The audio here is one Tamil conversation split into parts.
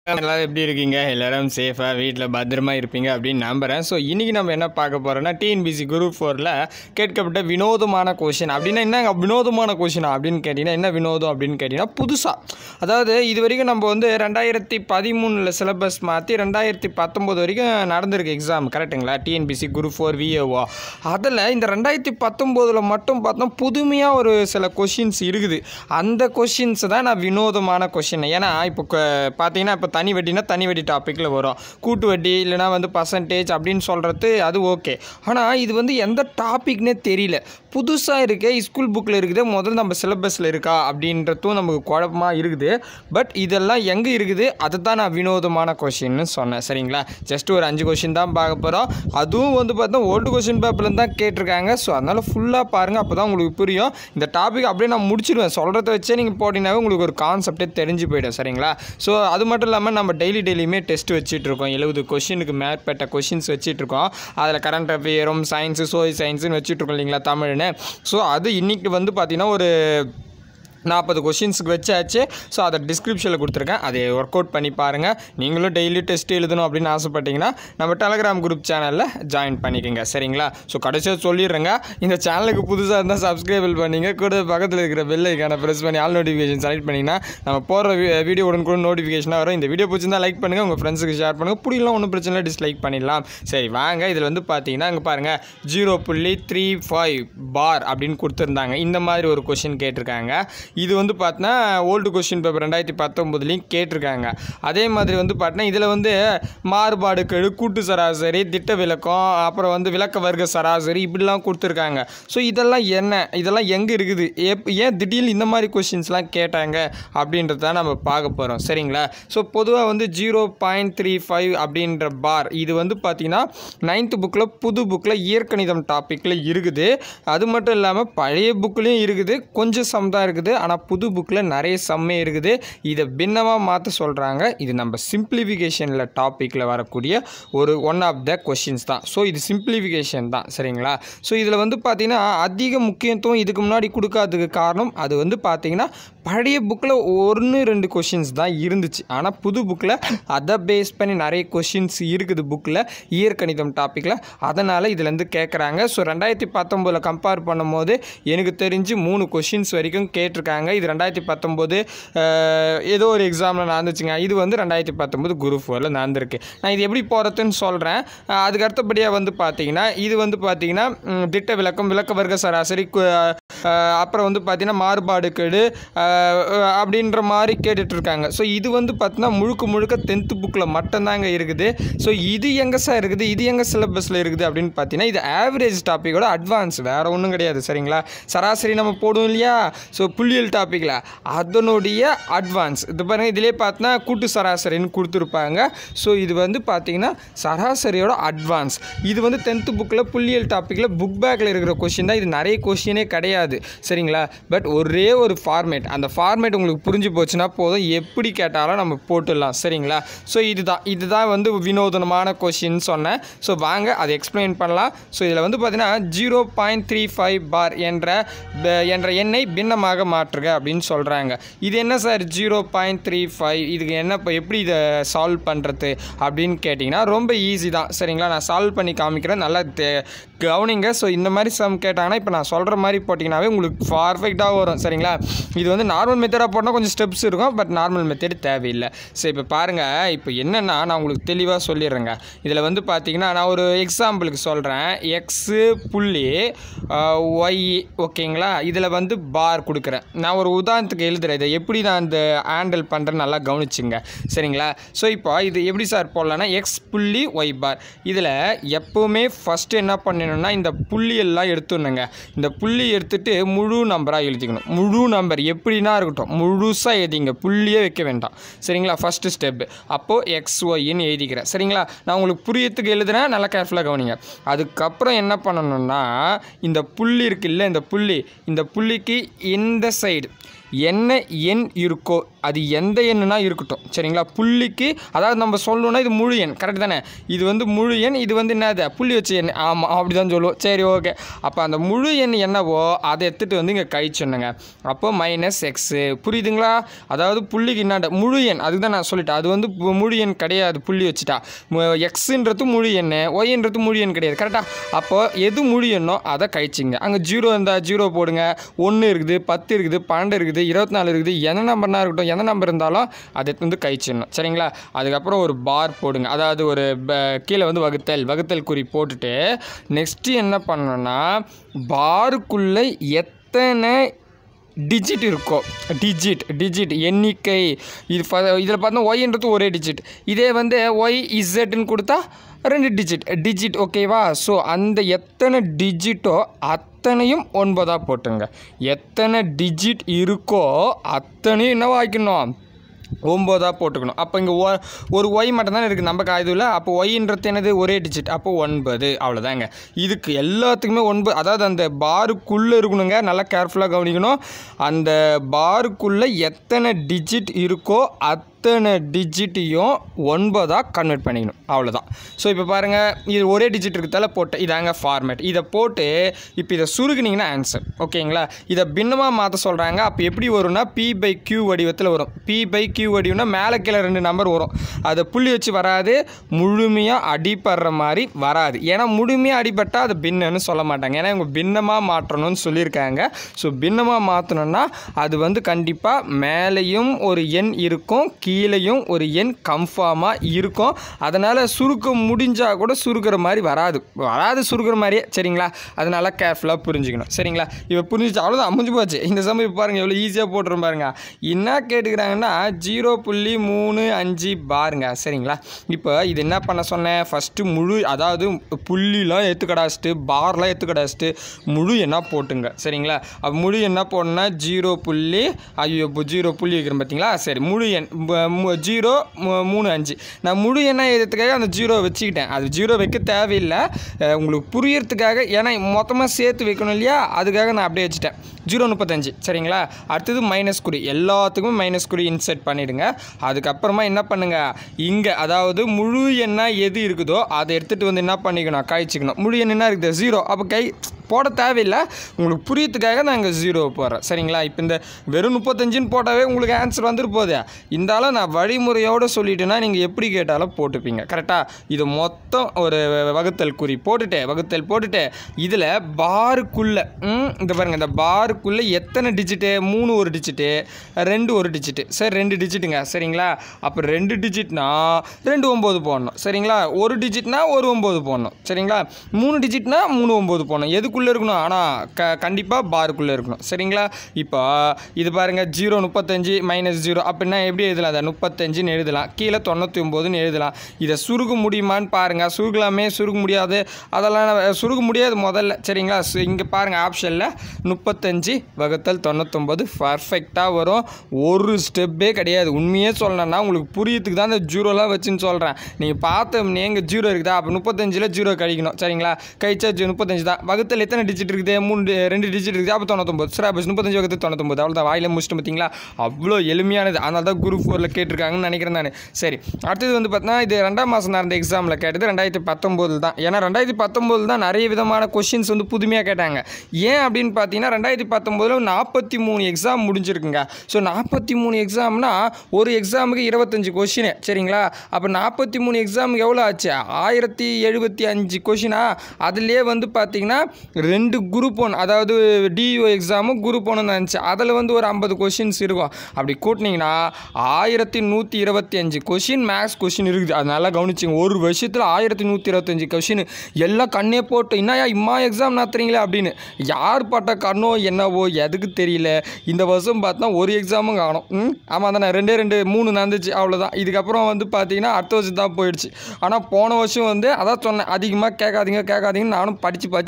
எல்லாரும் எப்படி இருக்கீங்க எல்லாரும் சேஃபாக வீட்டில் பத்திரமா இருப்பீங்க அப்படின்னு நம்புகிறேன் ஸோ இன்றைக்கி நம்ம என்ன பார்க்க போகிறோம்னா டிஎன்பிசி குரூப் ஃபோரில் கேட்கப்பட்ட வினோதமான கொஷின் அப்படின்னா என்னங்க வினோதமான கொஷினா அப்படின்னு கேட்டிங்கன்னா என்ன வினோதம் அப்படின்னு கேட்டிங்கன்னா புதுசாக அதாவது இது வரைக்கும் நம்ம வந்து ரெண்டாயிரத்தி பதிமூணில் சிலபஸ் மாற்றி ரெண்டாயிரத்தி பத்தொம்போது வரைக்கும் நடந்திருக்கு எக்ஸாம் கரெக்டுங்களா டிஎன்பிசி குரூப் ஃபோர் விஏஓ அதில் இந்த ரெண்டாயிரத்தி பத்தொம்போதில் மட்டும் பார்த்தோம் புதுமையாக ஒரு சில கொஷின்ஸ் இருக்குது அந்த கொஷின்ஸ் தான் நான் வினோதமான கொஷின் ஏன்னா இப்போ க- பார்த்தீங்கன்னா இப்போ தனி வட்டினா தனி வட்டி டாப்பிக்கில் வரும் கூட்டு வட்டி இல்லைனா வந்து பர்சன்டேஜ் அப்படின்னு சொல்கிறது அது ஓகே ஆனால் இது வந்து எந்த டாபிக்னே தெரியல புதுசாக இருக்கே ஸ்கூல் புக்கில் இருக்குது முதல்ல நம்ம சிலபஸில் இருக்கா அப்படின்றதும் நமக்கு குழப்பமாக இருக்குது பட் இதெல்லாம் எங்கே இருக்குது அதை தான் நான் வினோதமான கொஷின்னு சொன்னேன் சரிங்களா ஜஸ்ட் ஒரு அஞ்சு கொஷின் தான் பார்க்க போகிறோம் அதுவும் வந்து பார்த்தா ஓல்டு கொஷின் பேப்பர்லேருந்து தான் கேட்டிருக்காங்க ஸோ அதனால் ஃபுல்லாக பாருங்கள் அப்போ தான் உங்களுக்கு புரியும் இந்த டாபிக் அப்படியே நான் முடிச்சிடுவேன் சொல்கிறத வச்சே நீங்கள் போட்டிங்கனாவே உங்களுக்கு ஒரு கான்செப்டே தெரிஞ்சு போயிடும் சரிங்களா ஸோ அது மட்டும் இல்லாமல் நம்ம டெய்லி டெய்லியுமே டெஸ்ட் வச்சுட்டு இருக்கோம் எழுபது கொஷினுக்கு மேற்பட்ட கொஷின்ஸ் வச்சுட்டு இருக்கோம் அதில் கரண்ட் அஃபேரும் சயின்ஸு சோசியல் சயின்ஸுன்னு வச்சுட்டு இருக்கோம் இல்லைங்களா தமிழ்னு ஸோ அது இன்னைக்கு வந்து பார்த்திங்கன்னா ஒரு நாற்பது கொஷின்ஸுக்கு வச்சாச்சு ஸோ அதை டிஸ்கிரிப்ஷனில் கொடுத்துருக்கேன் அதை ஒர்க் அவுட் பண்ணி பாருங்கள் நீங்களும் டெய்லி டெஸ்ட் எழுதணும் அப்படின்னு ஆசைப்பட்டீங்கன்னா நம்ம டெலகிராம் குரூப் சேனலில் ஜாயின் பண்ணிக்கோங்க சரிங்களா ஸோ கடைசியாக சொல்லிடுறேங்க இந்த சேனலுக்கு புதுசாக இருந்தால் சப்ஸ்கிரைபிள் பண்ணிங்க கூட பக்கத்தில் இருக்கிற பெல் ஐக்கானை ப்ரெஸ் பண்ணி ஆல் நோட்டிஃபிகேஷன் செலக்ட் பண்ணிங்கன்னா நம்ம போகிற வீடியோ உடனுக்குடன் நோட்டிஃபிகேஷனாக வரும் இந்த வீடியோ பிடிச்சிருந்தா லைக் பண்ணுங்கள் உங்கள் ஃப்ரெண்ட்ஸுக்கு ஷேர் பண்ணுங்கள் பிடிக்கலாம் ஒன்றும் பிரச்சனை இல்லை டிஸ்லைக் பண்ணிடலாம் சரி வாங்க இதில் வந்து பார்த்தீங்கன்னா இங்கே பாருங்கள் ஜீரோ புள்ளி த்ரீ ஃபைவ் பார் அப்படின்னு கொடுத்துருந்தாங்க இந்த மாதிரி ஒரு கொஷின் கேட்டிருக்காங்க இது வந்து பார்த்தீங்கன்னா ஓல்டு கொஷின் பேப்பர் ரெண்டாயிரத்தி பத்தொம்போதுலேயும் கேட்டிருக்காங்க அதே மாதிரி வந்து பார்த்தீங்கன்னா இதில் வந்து மாறுபாடு கெழு கூட்டு சராசரி திட்ட விளக்கம் அப்புறம் வந்து விளக்க வர்க்க சராசரி இப்படிலாம் கொடுத்துருக்காங்க ஸோ இதெல்லாம் என்ன இதெல்லாம் எங்கே இருக்குது எப் ஏன் திடீர்னு இந்த மாதிரி கொஷின்ஸ்லாம் கேட்டாங்க அப்படின்றத தான் நம்ம பார்க்க போகிறோம் சரிங்களா ஸோ பொதுவாக வந்து ஜீரோ பாயிண்ட் த்ரீ ஃபைவ் அப்படின்ற பார் இது வந்து பார்த்தீங்கன்னா நைன்த்து புக்கில் புது புக்கில் இயற்கணிதம் டாப்பிக்கில் இருக்குது அது மட்டும் இல்லாமல் பழைய புக்லேயும் இருக்குது கொஞ்சம் சம் தான் இருக்குது ஆனால் புது புக்கில் நிறைய சம்மே இருக்குது இதை பின்னமாக மாற்ற சொல்கிறாங்க இது நம்ம சிம்பிளிஃபிகேஷனில் டாப்பிக்கில் வரக்கூடிய ஒரு ஒன் ஆஃப் த கொஷின்ஸ் தான் ஸோ இது சிம்பிளிஃபிகேஷன் தான் சரிங்களா ஸோ இதில் வந்து பார்த்திங்கன்னா அதிக முக்கியத்துவம் இதுக்கு முன்னாடி கொடுக்காததுக்கு காரணம் அது வந்து பார்த்திங்கன்னா பழைய புக்கில் ஒன்று ரெண்டு கொஷின்ஸ் தான் இருந்துச்சு ஆனால் புது புக்கில் அதை பேஸ் பண்ணி நிறைய கொஷின்ஸ் இருக்குது புக்கில் இயற்கணிதம் டாப்பிக்கில் அதனால் இதுலேருந்து கேட்குறாங்க ஸோ ரெண்டாயிரத்தி பத்தொம்போதில் கம்பேர் பண்ணும்போது எனக்கு தெரிஞ்சு மூணு கொஷின்ஸ் வரைக்கும் கேட்டிருக்காங்க இது ரெண்டாயிரத்தி பத்தொம்போது ஏதோ ஒரு எக்ஸாமில் நடந்துச்சுங்க இது வந்து ரெண்டாயிரத்தி பத்தொம்போது குரூப் ஃபோரில் நடந்திருக்கு நான் இது எப்படி போகிறதுன்னு சொல்கிறேன் அதுக்கு அடுத்தபடியாக வந்து பார்த்தீங்கன்னா இது வந்து பார்த்தீங்கன்னா ம், திட்ட விளக்கம் விளக்க வர்க்க சராசரி கு- அஹ், அப்புறம் வந்து பார்த்தீங்கன்னா மாறுபாடு கெடு அஹ், அப்படின்ற மாதிரி கேட்டுட்ருக்காங்க ஸோ இது வந்து பார்த்தீங்கன்னா முழுக்க முழுக்க டென்த்து புக்கில் மட்டும்தாங்க இருக்குது ஸோ இது எங்கே சார் இருக்குது இது எங்கே சிலபஸில் இருக்குது அப்படின்னு பார்த்தீங்கன்னா இது ஆவரேஜ் டாப்பிக்கோட அட்வான்ஸ் வேறு ஒன்றும் கிடையாது சரிங்களா சராசரி நம்ம போடுவோம் இல்லையா ஸோ புள்ளியல் டாப்பிக்கில் அதனுடைய அட்வான்ஸ் இது பாருங்கள் இதிலே பார்த்தீங்கன்னா கூட்டு சராசரின்னு கொடுத்துருப்பாங்க ஸோ இது வந்து பார்த்தீங்கன்னா சராசரியோட அட்வான்ஸ் இது வந்து டென்த்து புக்கில் புள்ளியல் டாப்பிக்கில் புக் பேக்கில் இருக்கிற கொஷின் தான் இது நிறைய கொஷினே கிடையாது சரிங்களா பட் ஒரே ஒரு ஃபார்மேட் அந்த ஃபார்மேட் உங்களுக்கு புரிஞ்சு போச்சுன்னா போதும் எப்படி கேட்டாலும் நம்ம போட்டுடலாம் சரிங்களா ஸோ இதுதான் இதுதான் வந்து வினோதனமான கொஷின் சொன்னேன் ஸோ வாங்க அதை எக்ஸ்பிளைன் பண்ணலாம் ஸோ இதில் வந்து பார்த்தீங்கன்னா zero point three five bar என்ற ப- என்ற எண்ணை பின்னமாக மாற்றுக அப்படின்னு சொல்கிறாங்க இது என்ன sir zero point three five இதுக்கு என்ன இப்போ எப்படி இதை சால்வ் பண்ணுறது அப்படின்னு கேட்டிங்கன்னா ரொம்ப ஈஸி தான் சரிங்களா நான் சால்வ் பண்ணி காமிக்கிறேன் நல்லா தே- கவனிங்க ஸோ இந்த மாதிரி சம் கேட்டாங்கன்னா இப்போ நான் சொல்கிற மாதிரி போட்டிங்கனாவே உங்களுக்கு பர்ஃபெக்டாக வரும் சரிங்களா இது வந்து நார்மல் மெத்தடாக போட்டால் கொஞ்சம் ஸ்டெப்ஸ் இருக்கும் பட் நார்மல் மெத்தட் தேவையில்லை சரி இப்போ பாருங்கள் இப்போ என்னென்னா நான் உங்களுக்கு தெளிவாக சொல்லிடுறேங்க இதில் வந்து பார்த்தீங்கன்னா நான் ஒரு எக்ஸாம்பிளுக்கு சொல்கிறேன் எக்ஸு புள்ளி ஒய் ஓகேங்களா இதில் வந்து பார் கொடுக்குறேன் நான் ஒரு உதாரணத்துக்கு எழுதுறேன் இதை எப்படி நான் இந்த ஹேண்டில் பண்ணுறேன்னு நல்லா கவனிச்சுங்க சரிங்களா ஸோ இப்போ இது எப்படி சார் போடலான்னா எக்ஸ் புள்ளி ஒய் பார் இதில் எப்போவுமே ஃபஸ்ட்டு என்ன பண்ணணும்னா இந்த புள்ளி எல்லாம் எடுத்துடணுங்க இந்த புள்ளி எடுத்துட்டு முழு நம்பராக எழுதிக்கணும் முழு நம்பர் எப்படின்னா இருக்கட்டும் முழுசாக எழுதிங்க புள்ளியே வைக்க வேண்டாம் சரிங்களா ஃபஸ்ட்டு ஸ்டெப்பு அப்போது எக்ஸ் ஒய்ன்னு எழுதிக்கிறேன் சரிங்களா நான் உங்களுக்கு புரியத்துக்கு எழுதுறேன் நல்லா கேர்ஃபுல்லாக கவனிங்க அதுக்கப்புறம் என்ன பண்ணணும்னா இந்த புள்ளி இருக்குல்ல இந்த புள்ளி இந்த புள்ளிக்கு இந்த சைடு என்ன எண் இருக்கோ அது எந்த எண்ணுனா இருக்கட்டும் சரிங்களா புள்ளிக்கு அதாவது நம்ம சொல்லணும்னா இது முழு எண் கரெக்ட் தானே இது வந்து முழு எண் இது வந்து என்னது புள்ளி வச்ச எண் ஆமாம் அப்படி தான் சொல்லுவோம் சரி ஓகே அப்போ அந்த முழு எண் என்னவோ அதை எடுத்துகிட்டு வந்து இங்கே கை சொன்னுங்க அப்போ மைனஸ் எக்ஸு புரியுதுங்களா அதாவது புள்ளிக்கு என்னண்ட முழு எண் அதுக்கு தான் நான் சொல்லிட்டேன் அது வந்து பு- முழு எண் கிடையாது புள்ளி வச்சுட்டா எக்ஸுன்றது முழு எண் ஒய்ன்றது முழு எண் கிடையாது கரெக்டாக அப்போ எது முழு எண்ணோ அதை கழிச்சிங்க அங்கே ஜீரோ இருந்தால் ஜீரோ போடுங்க ஒன்று இருக்குது பத்து இருக்குது பன்னெண்டு இருக்குது இருபத்தி நாலு இருக்குது எந்த நம்பர்னா இருக்கட்டும் எந்த நம்பர் இருந்தாலும் அதை எடுத்து வந்து கழிச்சிடணும் சரிங்களா அதுக்கப்புறம் ஒரு பார் போடுங்க அதாவது ஒரு ப- கீழே வந்து வகுத்தல் வகுத்தல் குறி போட்டுட்டு நெக்ஸ்ட்டு என்ன பண்ணணும்னா பாருக்குள்ளே எத்தனை டிஜிட் இருக்கோ டிஜிட் டிஜிட் எண்ணிக்கை இது இதில் பார்த்தா ஒய்ன்றது ஒரே டிஜிட் இதே வந்து ஒய் இசட்னு கொடுத்தா ரெண்டு டிஜிட் டிஜிட் ஓகேவா ஸோ அந்த எத்தனை டிஜிட்டோ அத்தனையும் ஒன்பதாக போட்டுங்க எத்தனை டிஜிட் இருக்கோ அத்தனையும் என்னவா ஆக்கணும் ஒம்போதாக போட்டுக்கணும் அப்போ இங்கே ஒரு ஒய் மட்டும் தானே இருக்குது நம்ம காயுதுல அப்போ ஒய்ன்றது என்னது ஒரே டிஜிட் அப்போ ஒன்பது அவ்வளோதாங்க இதுக்கு எல்லாத்துக்குமே ஒன்பது அதாவது அந்த பாருக்குள்ளே இருக்கணுங்க நல்லா கேர்ஃபுல்லாக கவனிக்கணும் அந்த பாருக்குள்ளே எத்தனை டிஜிட் இருக்கோ அத்தனை டிஜிட்டையும் ஒன்பதாக கன்வெர்ட் பண்ணிக்கணும் அவ்வளோதான் ஸோ இப்போ பாருங்கள் இது ஒரே டிஜிட் இருக்கிறதால போட்டேன் இதாங்க ஃபார்மேட் இதை போட்டு இப்போ இதை சுருக்குனீங்கன்னா ஆன்சர் ஓகேங்களா இதை பின்னமாக மாற்ற சொல்கிறாங்க அப்போ எப்படி வரும்னா பி பை கியூ வடிவத்தில் வரும் பி பை கியூ வடிவம்னா மேலே கீழே ரெண்டு நம்பர் வரும் அதை புள்ளி வச்சு வராது முழுமையாக அடிபடுற மாதிரி வராது ஏன்னா முழுமையாக அடிபட்டால் அது பின்னன்னு சொல்ல மாட்டாங்க ஏன்னா இவங்க பின்னமாக மாற்றணும்னு சொல்லியிருக்காங்க ஸோ பின்னமாக மாற்றணும்னா அது வந்து கண்டிப்பாக மேலேயும் ஒரு எண் இருக்கும் கீழேயும் ஒரு எண் கன்ஃபார்மாக இருக்கும் அதனால் சுருக்க முடிஞ்சால் கூட சுருக்கிற மாதிரி வராது வராது சுருக்கிற மாதிரியே சரிங்களா அதனால கேர்ஃபுல்லாக புரிஞ்சுக்கணும் சரிங்களா இப்போ புரிஞ்சிச்சு அவ்வளோதான் அமைஞ்சு போச்சு இந்த சமயம் இப்போ பாருங்கள் எவ்வளோ ஈஸியாக போட்டுரும் பாருங்க என்ன கேட்டுக்கிறாங்கன்னா ஜீரோ புள்ளி மூணு அஞ்சு பாருங்க சரிங்களா இப்போ இது என்ன பண்ண சொன்னேன் ஃபஸ்ட்டு முழு அதாவது புள்ளிலாம் எடுத்துக்கடாச்சிட்டு பார்லாம் எடுத்துக்கடாச்சிட்டு முழு என்ன போட்டுங்க சரிங்களா அப்போ முழு என்ன போடணும்னா ஜீரோ புள்ளி ஐயோ இப்போ ஜீரோ புள்ளி வைக்கிறேன் பார்த்தீங்களா சரி முழு எண் ப- மு- ஜீரோ மு- மூணு அஞ்சு நான் முழு எண்ணா எழுதுறதுக்காக அந்த ஜீரோ வச்சுக்கிட்டேன் அது ஜீரோ வைக்க தேவையில்லை அஹ் உங்களுக்கு புரியறதுக்காக ஏன்னா மொத்தமாக சேர்த்து வைக்கணும் இல்லையா அதுக்காக நான் அப்படியே வச்சுட்டேன் ஜீரோ முப்பத்தஞ்சு சரிங்களா அடுத்தது மைனஸ் குறி எல்லாத்துக்கும் மைனஸ் குறி இன்செர்ட் பண்ணிவிடுங்க அதுக்கப்புறமா என்ன பண்ணுங்கள் இங்கே அதாவது முழு எண்ணா எது இருக்குதோ அதை எடுத்துகிட்டு வந்து என்ன பண்ணிக்கணும் கழிச்சிக்கணும் முழு எண் என்ன இருக்குது ஜீரோ அப்போ கை போட தேவையில்லை உங்களுக்கு புரியறதுக்காக நான் இங்கே ஜீரோ போடுறேன் சரிங்களா இப்போ இந்த வெறும் முப்பத்தஞ்சுன்னு போட்டாவே உங்களுக்கு ஆன்சர் வந்துட்டு போகுது இருந்தாலும் நான் வழிமுறையோடு சொல்லிட்டேன்னா நீங்கள் எப்படி கேட்டாலும் போட்டுப்பீங்க கரெக்டாக இது மொத்தம் ஒரு வகுத்தல் குறி போட்டுட்டு வகுத்தல் போட்டுட்டு இதில் பாருக்குள்ளே இந்த பாருங்கள் இந்த பாருக்குள்ளே எத்தனை டிஜிட்டு மூணு ஒரு டிஜிட்டு ரெண்டு ஒரு டிஜிட்டு சரி ரெண்டு டிஜிட்டுங்க சரிங்களா அப்போ ரெண்டு டிஜிட்னா ரெண்டு ஒம்பது போடணும் சரிங்களா ஒரு டிஜிட்னா ஒரு ஒம்பது போடணும் சரிங்களா மூணு டிஜிட்னா மூணு ஒம்பது போடணும் எதுக்குள்ளே இருக்கணும் ஆனால் க கண்டிப்பாக பாருக்குள்ளே இருக்கணும் சரிங்களா இப்போ இது பாருங்கள் ஜீரோ முப்பத்தஞ்சு மைனஸ் ஜீரோ அப்படின்னா எப்படி எழுதலாம் அதை முப்பத்தஞ்சுன்னு எழுதலாம் கீழே தொண்ணூற்றி ஒம்போதுன்னு எழுதலாம் இதை சுருக்க முடியுமான்னு பாருங்கள் சுருக்கலாமே சுருக்க முடியாது அதெல்லாம் நான் சுருக்க முடியாது முதல்ல சரிங்களா இங்கே பாருங்கள் ஆப்ஷனில் முப்பத்தஞ்சு வகுத்தல் தொண்ணூத்தொம்பது பர்ஃபெக்டாக வரும் ஒரு ஸ்டெப்பே கிடையாது உண்மையே சொல்லணும்னா உங்களுக்கு புரியத்துக்கு தான் இந்த ஜீரோலாம் வச்சுன்னு சொல்கிறேன் நீங்கள் பார்த்த எங்கே ஜீரோ இருக்குதா அப்போ முப்பத்தஞ்சில் ஜீரோ கழிக்கணும் சரிங்களா கழிச்சா ஜீ- முப்பத்தஞ்சு தான் வகுத்தல் எத்தனை டிஜிட் இருக்குது மூணு டி- ரெண்டு டிஜிட் இருக்குது அப்போ தொண்ணூத்தொம்பது சரி அப்போ முப்பத்தஞ்சு வகுத்து தொண்ணூத்தொம்பது அவ்வளோ தான் வாயில முடிச்சுட்டு பார்த்தீங்களா அவ்வளோ எளிமையானது அதனால தான் குரூப் ஃபோரில் கேட்டிருக்காங்கன்னு நினைக்கிறேன் நான் சரி அடுத்தது வந்து பார்த்தீங்கன்னா இது ரெண்டாம் மாதம் நடந்த எக்ஸாமில் கேட்டது ரெண்டாயிரத்தி பத்தொம்போதில் தான் ஏன்னா ரெண்டாயிரத்தி பத்தொம்போதில் தான் நிறைய விதமான கொஷின்ஸ் வந்து புதுமையாக கேட்டாங்க ஏன் அப்படின்னு பார்த்தீங்கன்னா ரெண்டாயிரத்தி பத்தொம்போதில் நாற்பத்தி மூணு எக்ஸாம் முடிஞ்சிருக்குங்க ஸோ நாற்பத்தி மூணு எக்ஸாம்னா ஒரு எக்ஸாமுக்கு இருபத்தஞ்சு கொஷின் சரிங்களா அப்போ நாற்பத்தி மூணு எக்ஸாமுக்கு எவ்வளோ ஆச்சு ஆயிரத்தி எழுபத்தி அஞ்சு கொஷினா அதுலேயே வந்து பார்த்தீங்கன்னா ரெண்டு குரூப் ஒன் அதாவது டியூ எக்ஸாமும் குரூப் ஒன்று இருந்துச்சு அதில் வந்து ஒரு ஐம்பது கொஷின்ஸ் இருக்கும் அப்படி கூட்டினீங்கன்னா ஆயிரத்தி நூற்றி இருபத்தி அஞ்சு கொஷின் மேக்ஸ் கொஷின் இருக்குது அது நல்லா கவனிச்சிங்க ஒரு வருஷத்தில் ஆயிரத்தி நூற்றி இருபத்தஞ்சு கொஷின் எல்லாம் கண்ணே போட்டு என்னயா இம்மா எக்ஸாம் நடத்துறீங்களே அப்படின்னு யார் பட்ட கண்ணோ என்னவோ எதுக்கு தெரியல இந்த வருஷம் பார்த்தா ஒரு எக்ஸாமும் காணும் ம் ஆமாம் தானே ரெண்டே ரெண்டு மூணு நடந்துச்சு அவ்வளோதான் இதுக்கப்புறம் வந்து பார்த்தீங்கன்னா அடுத்த வருஷம் தான் போயிடுச்சு ஆனால் போன வருஷம் வந்து அதான் சொன்னேன் அதிகமாக கேட்காதீங்க கேட்காதீங்கன்னு நானும் படித்து படித்து சொன்னேன் எதுக்கு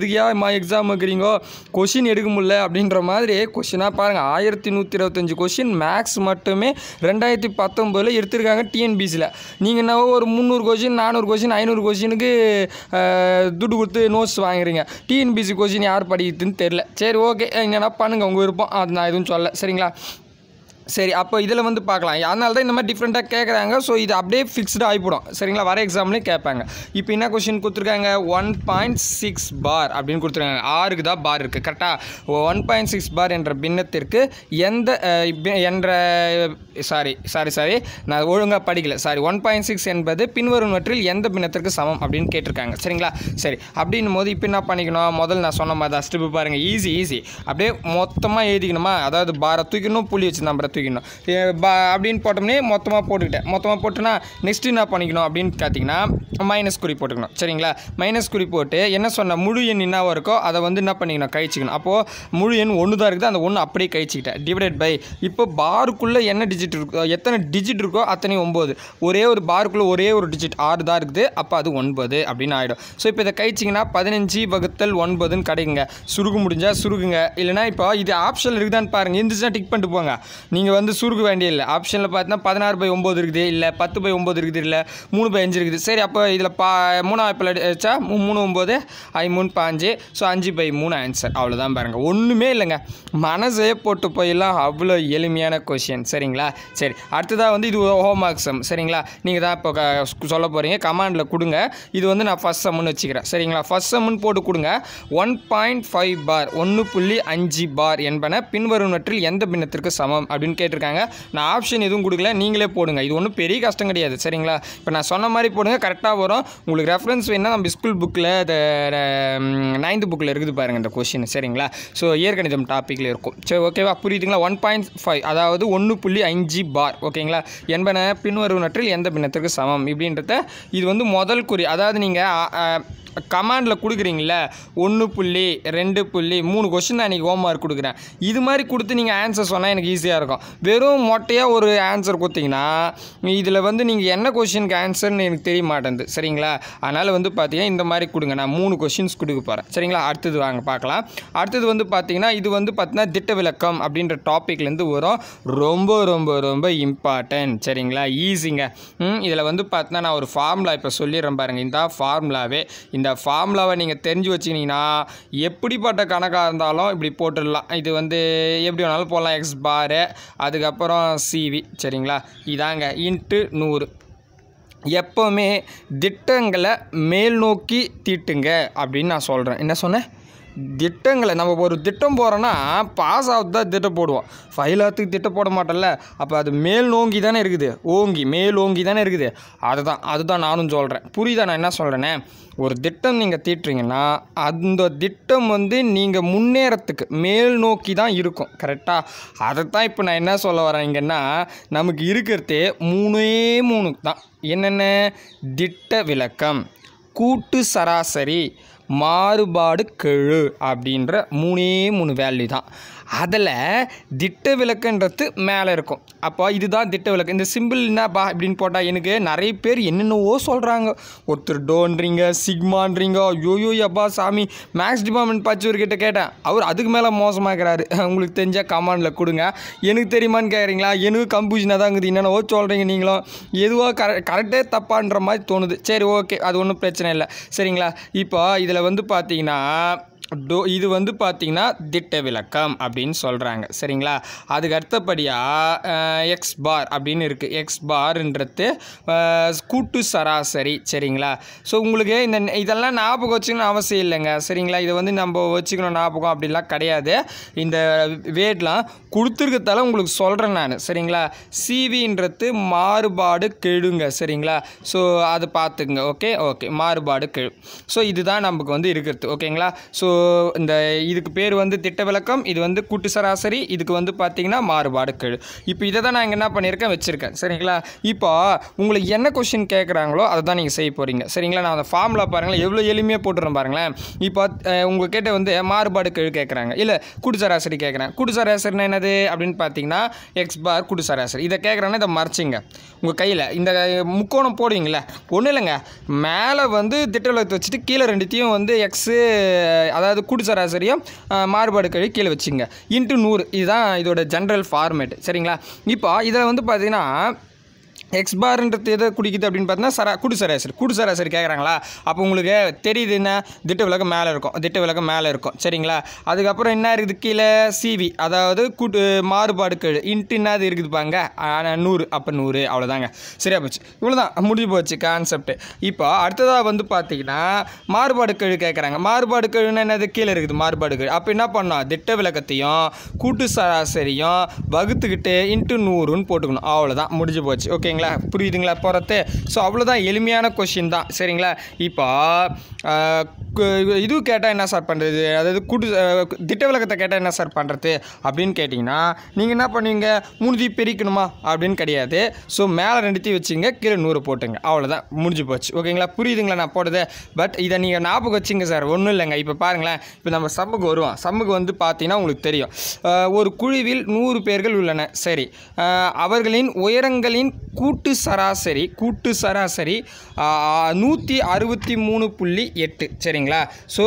எதுக்கியா மா எக்ஸாம் வைக்கிறீங்கோ கொஷின் எடுக்க முடியல அப்படின்ற மாதிரி கொஷினாக பாருங்கள் ஆயிரத்தி நூற்றி இருபத்தஞ்சி கொஷின் மேக்ஸ் மட்டுமே ரெண்டாயிரத்தி பத்தொம்போதில் எடுத்திருக்காங்க டிஎன்பிசியில் நீங்கள் என்ன ஒரு முந்நூறு கொஷின் நானூறு கொஷின் ஐநூறு கொஷினுக்கு துட்டு கொடுத்து நோட்ஸ் வாங்குறீங்க டிஎன்பிசி கொஷின் யார் படிக்கிறதுன்னு தெரில சரி ஓகே என்னென்னா பண்ணுங்கள் உங்கள் விருப்பம் அது நான் எதுவும் சொல்ல சரிங்களா சரி அப்போ இதில் வந்து பார்க்கலாம் அதனால தான் இந்த மாதிரி டிஃப்ரெண்ட்டாக கேட்குறாங்க ஸோ இது அப்படியே ஃபிக்ஸ்டு ஆகிப்படும் சரிங்களா வர எக்ஸாம்லேயும் கேட்பாங்க இப்போ என்ன கொஷின் கொடுத்துருக்காங்க ஒன் பாயிண்ட் சிக்ஸ் பார் அப்படின்னு கொடுத்துருக்காங்க ஆறுக்கு தான் பார் இருக்குது கரெக்டாக ஒன் பாயிண்ட் சிக்ஸ் பார் என்ற பின்னத்திற்கு எந்த அஹ், பி- என்ற சாரி சாரி சாரி நான் ஒழுங்காக படிக்கல சாரி ஒன் பாயிண்ட் சிக்ஸ் என்பது பின்வருவனவற்றில் எந்த பின்னத்திற்கு சமம் அப்படின்னு கேட்டிருக்காங்க சரிங்களா சரி அப்படின்னும் போது இப்போ என்ன பண்ணிக்கணும் முதல்ல நான் சொன்ன மாதிரி தான் ஸ்டெப்பு பாருங்கள் ஈஸி ஈஸி அப்படியே மொத்தமாக எழுதிக்கணுமா அதாவது பாரை தூக்கணும் புள்ளி வச்சு நம்பரை தூக்கணும் ஏ, பா அப்படின்னு போட்டோம்னே மொத்தமாக போட்டுக்கிட்டேன் மொத்தமாக போட்டுனா நெக்ஸ்ட் என்ன பண்ணிக்கணும் அப்படின்னு பார்த்தீங்கன்னா மைனஸ் குறி போட்டுக்கணும் சரிங்களா மைனஸ் குறி போட்டு என்ன சொன்ன முழு எண் என்னவோ இருக்கோ அதை வந்து என்ன பண்ணிக்கணும் கழிச்சிக்கணும் அப்போது முழு எண் ஒன்று தான் இருக்குது அந்த ஒன்று அப்படியே கழிச்சிக்கிட்டேன் டிவைடட் பை இப்போ பாருக்குள்ளே என்ன டிஜிட் இருக்கோ எத்தனை டிஜிட் இருக்கோ அத்தனை ஒம்பது ஒரே ஒரு பாருக்குள்ளே ஒரே ஒரு டிஜிட் ஆறு தான் இருக்குது அப்போ அது ஒன்பது அப்படின்னு ஆகிடும் ஸோ இப்போ இதை கழிச்சிங்கன்னா பதினஞ்சு வகுத்தல் ஒன்பதுன்னு கிடைக்குங்க சுருகு முடிஞ்சால் சுருகுங்க இல்லைனா இப்போ இது ஆப்ஷன் இருக்குதான்னு பாருங்கள் இருந்துச்சுன்னா டிக் பண்ணிட்டு போங்க நீங்கள் வந்து சுருக்க வேண்டிய இல்லை ஆப்ஷனில் பார்த்தீங்கன்னா பதினாறு பை ஒம்பது இருக்குது இல்லை பத்து பை ஒம்பது இருக்குது இல்லை மூணு பை அஞ்சு இருக்குது சரி அப்போ இதில் பா மூணாவது இப்போ வச்சா மூ- மூணு ஒம்பது ஐ மூணு பாஞ்சு ஸோ அஞ்சு பை மூணு ஆன்சர் அவ்வளோதான் பாருங்கள் ஒன்றுமே இல்லைங்க மனசே போட்டு போயிடலாம் அவ்வளோ எளிமையான கொஷின் சரிங்களா சரி அடுத்ததாக வந்து இது ஹோம் ஒர்க் சம் சரிங்களா நீங்கள் தான் இப்போ க- சொல்ல போகிறீங்க கமாண்டில் கொடுங்க இது வந்து நான் ஃபஸ்ட் சம்முன்னு வச்சுக்கிறேன் சரிங்களா ஃபஸ்ட் சம்முன்னு போட்டு கொடுங்க ஒன் பாயிண்ட் ஃபைவ் பார் ஒன்று புள்ளி அஞ்சு பார் என்பன பின்வருவனற்றில் எந்த பின்னத்திற்கு சமம் அப்படின்னு கேட்டிருக்காங்க நான் ஆப்ஷன் எதுவும் கொடுக்கல நீங்களே போடுங்க இது ஒன்றும் பெரிய கஷ்டம் கிடையாது சரிங்களா இப்போ நான் சொன்ன மாதிரி போடுங்க கரெக்டாக வரும் உங்களுக்கு ரெஃபரன்ஸ் வேணால் நம்ம ஸ்கூல் புக்கில் நைன்த் புக்கில் இருக்குது பாருங்கள் இந்த கொஷின் சரிங்களா ஸோ இயற்கணிதம் டாப்பிக்கில் இருக்கும் சரி ஓகேவா புரியுதுங்களா ஒன் பாயிண்ட் ஃபைவ் அதாவது ஒன்று புள்ளி அஞ்சு பார் ஓகேங்களா என்பன பின்வருவனற்றில் எந்த பின்னத்திற்கு சமம் இப்படின்றத இது வந்து முதல் குறி அதாவது நீங்கள் கமாண்டில் கொடுக்குறீங்கள ஒன்று புள்ளி ரெண்டு புள்ளி மூணு கொஷின் நான் இன்றைக்கி ஹோம் மார்க் கொடுக்குறேன் இது மாதிரி கொடுத்து நீங்கள் ஆன்சர் சொன்னால் எனக்கு ஈஸியாக இருக்கும் வெறும் மொட்டையாக ஒரு ஆன்சர் கொடுத்தீங்கன்னா இதில் வந்து நீங்கள் என்ன கொஷினுக்கு ஆன்சர்னு எனக்கு தெரிய மாட்டேங்குது சரிங்களா அதனால் வந்து பார்த்தீங்கன்னா இந்த மாதிரி கொடுங்க நான் மூணு கொஷின்ஸ் கொடுக்க போகிறேன் சரிங்களா அடுத்தது வாங்க பார்க்கலாம் அடுத்தது வந்து பார்த்தீங்கன்னா இது வந்து பார்த்தீங்கன்னா திட்ட விளக்கம் அப்படின்ற டாப்பிக்லேருந்து வரும் ரொம்ப ரொம்ப ரொம்ப இம்பார்ட்டன்ட் சரிங்களா ஈஸிங்க இதில் வந்து பார்த்தீங்கன்னா நான் ஒரு ஃபார்முலா இப்போ சொல்லிடுறேன் பாருங்கள் இந்த ஃபார்முலாவே இந்த ஃபார்முலாவை நீங்கள் தெரிஞ்சு வச்சுக்கினீங்கன்னா எப்படிப்பட்ட கணக்காக இருந்தாலும் இப்படி போட்டுடலாம் இது வந்து எப்படி வேணாலும் போடலாம் எக்ஸ் பாரு அதுக்கப்புறம் சிவி சரிங்களா இதாங்க இன்ட்டு நூறு எப்போவுமே திட்டங்களை மேல் நோக்கி தீட்டுங்க அப்படின்னு நான் சொல்கிறேன் என்ன சொன்னேன் திட்டங்களை நம்ம ஒரு திட்டம் போகிறோன்னா பாஸ் ஆகுது தான் திட்டம் போடுவோம் ஃபைல் ஆகிறதுக்கு திட்டம் போட மாட்டோம்ல அப்போ அது மேல் நோங்கி தானே இருக்குது ஓங்கி மேல் ஓங்கி தானே இருக்குது அதுதான் அதுதான் நானும் சொல்கிறேன் புரியுதா நான் என்ன சொல்கிறேனே ஒரு திட்டம் நீங்கள் தீட்டுறீங்கன்னா அந்த திட்டம் வந்து நீங்கள் முன்னேறத்துக்கு மேல் நோக்கி தான் இருக்கும் கரெக்டாக அதை தான் இப்போ நான் என்ன சொல்ல வரேங்கன்னா நமக்கு இருக்கிறதே மூணே மூணு தான் என்னென்ன திட்ட விளக்கம் கூட்டு சராசரி மாறுபாடு கெழு அப்படின்ற மூணே மூணு வேல்யூ தான் அதில் திட்ட விளக்குன்றது மேலே இருக்கும் அப்போ இதுதான் திட்ட விளக்கு இந்த சிம்பிள் என்னப்பா அப்படின்னு போட்டால் எனக்கு நிறைய பேர் என்னென்னவோ சொல்கிறாங்க ஒருத்தர் டோன்றீங்க சிக்மான்றீங்க யோயோ அப்பா சாமி மேக்ஸ் டிபார்ட்மெண்ட் பச்சவர்கிட்ட கேட்டேன் அவர் அதுக்கு மேலே மோசமாக்குறாரு உங்களுக்கு தெரிஞ்சால் கமாண்டில் கொடுங்க எனக்கு தெரியுமான்னு கேட்குறீங்களா எனக்கு கம்பூஷனாக தான் இருக்குது என்னென்னவோ சொல்கிறீங்க நீங்களும் எதுவோ கர கரெக்டே தப்பான்ற மாதிரி தோணுது சரி ஓகே அது ஒன்றும் பிரச்சனை இல்லை சரிங்களா இப்போ இதில் வந்து பார்த்தீங்கன்னா டோ இது வந்து பார்த்தீங்கன்னா திட்ட விளக்கம் அப்படின்னு சொல்கிறாங்க சரிங்களா அதுக்கு அடுத்தபடியாக எக்ஸ் பார் அப்படின்னு இருக்குது எக்ஸ் பார்ன்றது அஹ், கூட்டு சராசரி சரிங்களா ஸோ உங்களுக்கு இந்த இதெல்லாம் ஞாபகம் வச்சுக்கணும் அவசியம் இல்லைங்க சரிங்களா இதை வந்து நம்ம வச்சுக்கணும் ஞாபகம் அப்படிலாம் கிடையாது இந்த வேட்லாம் கொடுத்துருக்கதால உங்களுக்கு சொல்கிறேன் நான் சரிங்களா சிவின்றது மாறுபாடு கெழுங்க சரிங்களா ஸோ அதை பார்த்துக்குங்க ஓகே ஓகே மாறுபாடு கெழு ஸோ இதுதான் நமக்கு வந்து இருக்கிறது ஓகேங்களா ஸோ இந்த இதுக்கு பேர் வந்து திட்ட விளக்கம் இது வந்து கூட்டு சராசரி இதுக்கு வந்து பார்த்தீங்கன்னா மாறுபாடு கெழு இப்போ இதை தான் நான் இங்கே என்ன பண்ணியிருக்கேன் வச்சுருக்கேன் சரிங்களா இப்போ உங்களுக்கு என்ன கொஷின் கேட்குறாங்களோ அதை தான் நீங்கள் செய்ய போகிறீங்க சரிங்களா நான் அந்த ஃபார்முலா பாருங்களேன் எவ்வளோ எளிமையாக போட்டுறேன் பாருங்களேன் இப்போ அஹ், உங்கள் கிட்ட வந்து மாறுபாடு கெழு கேட்குறாங்க இல்லை கூட்டு சராசரி கேட்குறேன் கூட்டு சராசரினா என்னது அப்படின்னு பார்த்தீங்கன்னா எக்ஸ் பார் கூட்டு சராசரி இதை கேட்குறாங்கன்னா இதை மறைச்சிங்க உங்கள் கையில் இந்த முக்கோணம் போடுவீங்களே ஒன்றும் இல்லைங்க மேலே வந்து திட்ட விளக்கத்தை வச்சுட்டு கீழே ரெண்டுத்தையும் வந்து எக்ஸு அதாவது கூட்டு சராசரியும் அஹ், மாறுபாடு கழி கீழே வச்சுங்க இன்ட்டு நூறு இதுதான் இதோட ஜென்ரல் ஃபார்மேட் சரிங்களா இப்போ இதில் வந்து பார்த்தீங்கன்னா எக்ஸ் பார்ன்றது எதை குடிக்குது அப்படின்னு பார்த்தீங்கன்னா சரா கூட்டு சராசரி கூட்டு சராசரி கேட்குறாங்களா அப்போ உங்களுக்கு தெரியுது என்ன திட்ட விளக்கம் மேலே இருக்கும் திட்ட விளக்கம் மேலே இருக்கும் சரிங்களா அதுக்கப்புறம் என்ன இருக்குது கீழே சிவி அதாவது கூட்டு மாறுபாடு கெழு இன்ட்டு என்னது இருக்குது பாங்க ஆ, நூறு அப்போ நூறு அவ்வளோதாங்க சரியா போச்சு இவ்வளோதான் முடிஞ்சு போச்சு கான்செப்ட் இப்போ அடுத்ததாக வந்து பார்த்தீங்கன்னா மாறுபாடு கெழு கேட்குறாங்க மாறுபாடு கெழுன்னா என்னது கீழே இருக்குது மாறுபாடு கெழு அப்போ என்ன பண்ணோம் திட்ட விளக்கத்தையும் கூட்டு சராசரியும் வகுத்துக்கிட்டு இன்ட்டு நூறுன்னு போட்டுக்கணும் அவ்வளோதான் முடிஞ்சு போச்சு ஓகேங்களா புரியுதுங்களா போகிறது ஸோ அவ்வளோதான் எளிமையான கொஷின் தான் சரிங்களா இப்போ ஆஹ், கு- இது கேட்டால் என்ன சார் பண்ணுறது அதாவது கூட்டு ஆஹ், திட்ட விளக்கத்தை கேட்டால் என்ன சார் பண்ணுறது அப்படின்னு கேட்டிங்கன்னா நீங்கள் என்ன பண்ணுவீங்க மூணுத்தையும் பிரிக்கணுமா அப்படின்னு கிடையாது ஸோ மேலே ரெண்டுத்தையும் வச்சுங்க கீழே நூறு போட்டுங்க அவ்வளோதான் முடிஞ்சு போச்சு ஓகேங்களா புரியுதுங்களா நான் போடுறது பட் இதை நீங்கள் ஞாபகம் வச்சுங்க சார் ஒன்றும் இல்லைங்க இப்போ பாருங்களேன் இப்போ நம்ம சம்முக்கு வருவோம் சம்முக்கு வந்து பார்த்தீங்கன்னா உங்களுக்கு தெரியும் ஆஹ், ஒரு குழுவில் நூறு பேர்கள் உள்ளன சரி ஆஹ், அவர்களின் உயரங்களின் கூட்டு சராசரி கூட்டு சராசரி நூற்றி அறுபத்தி மூணு புள்ளி எட்டு சரிங்களா ஸோ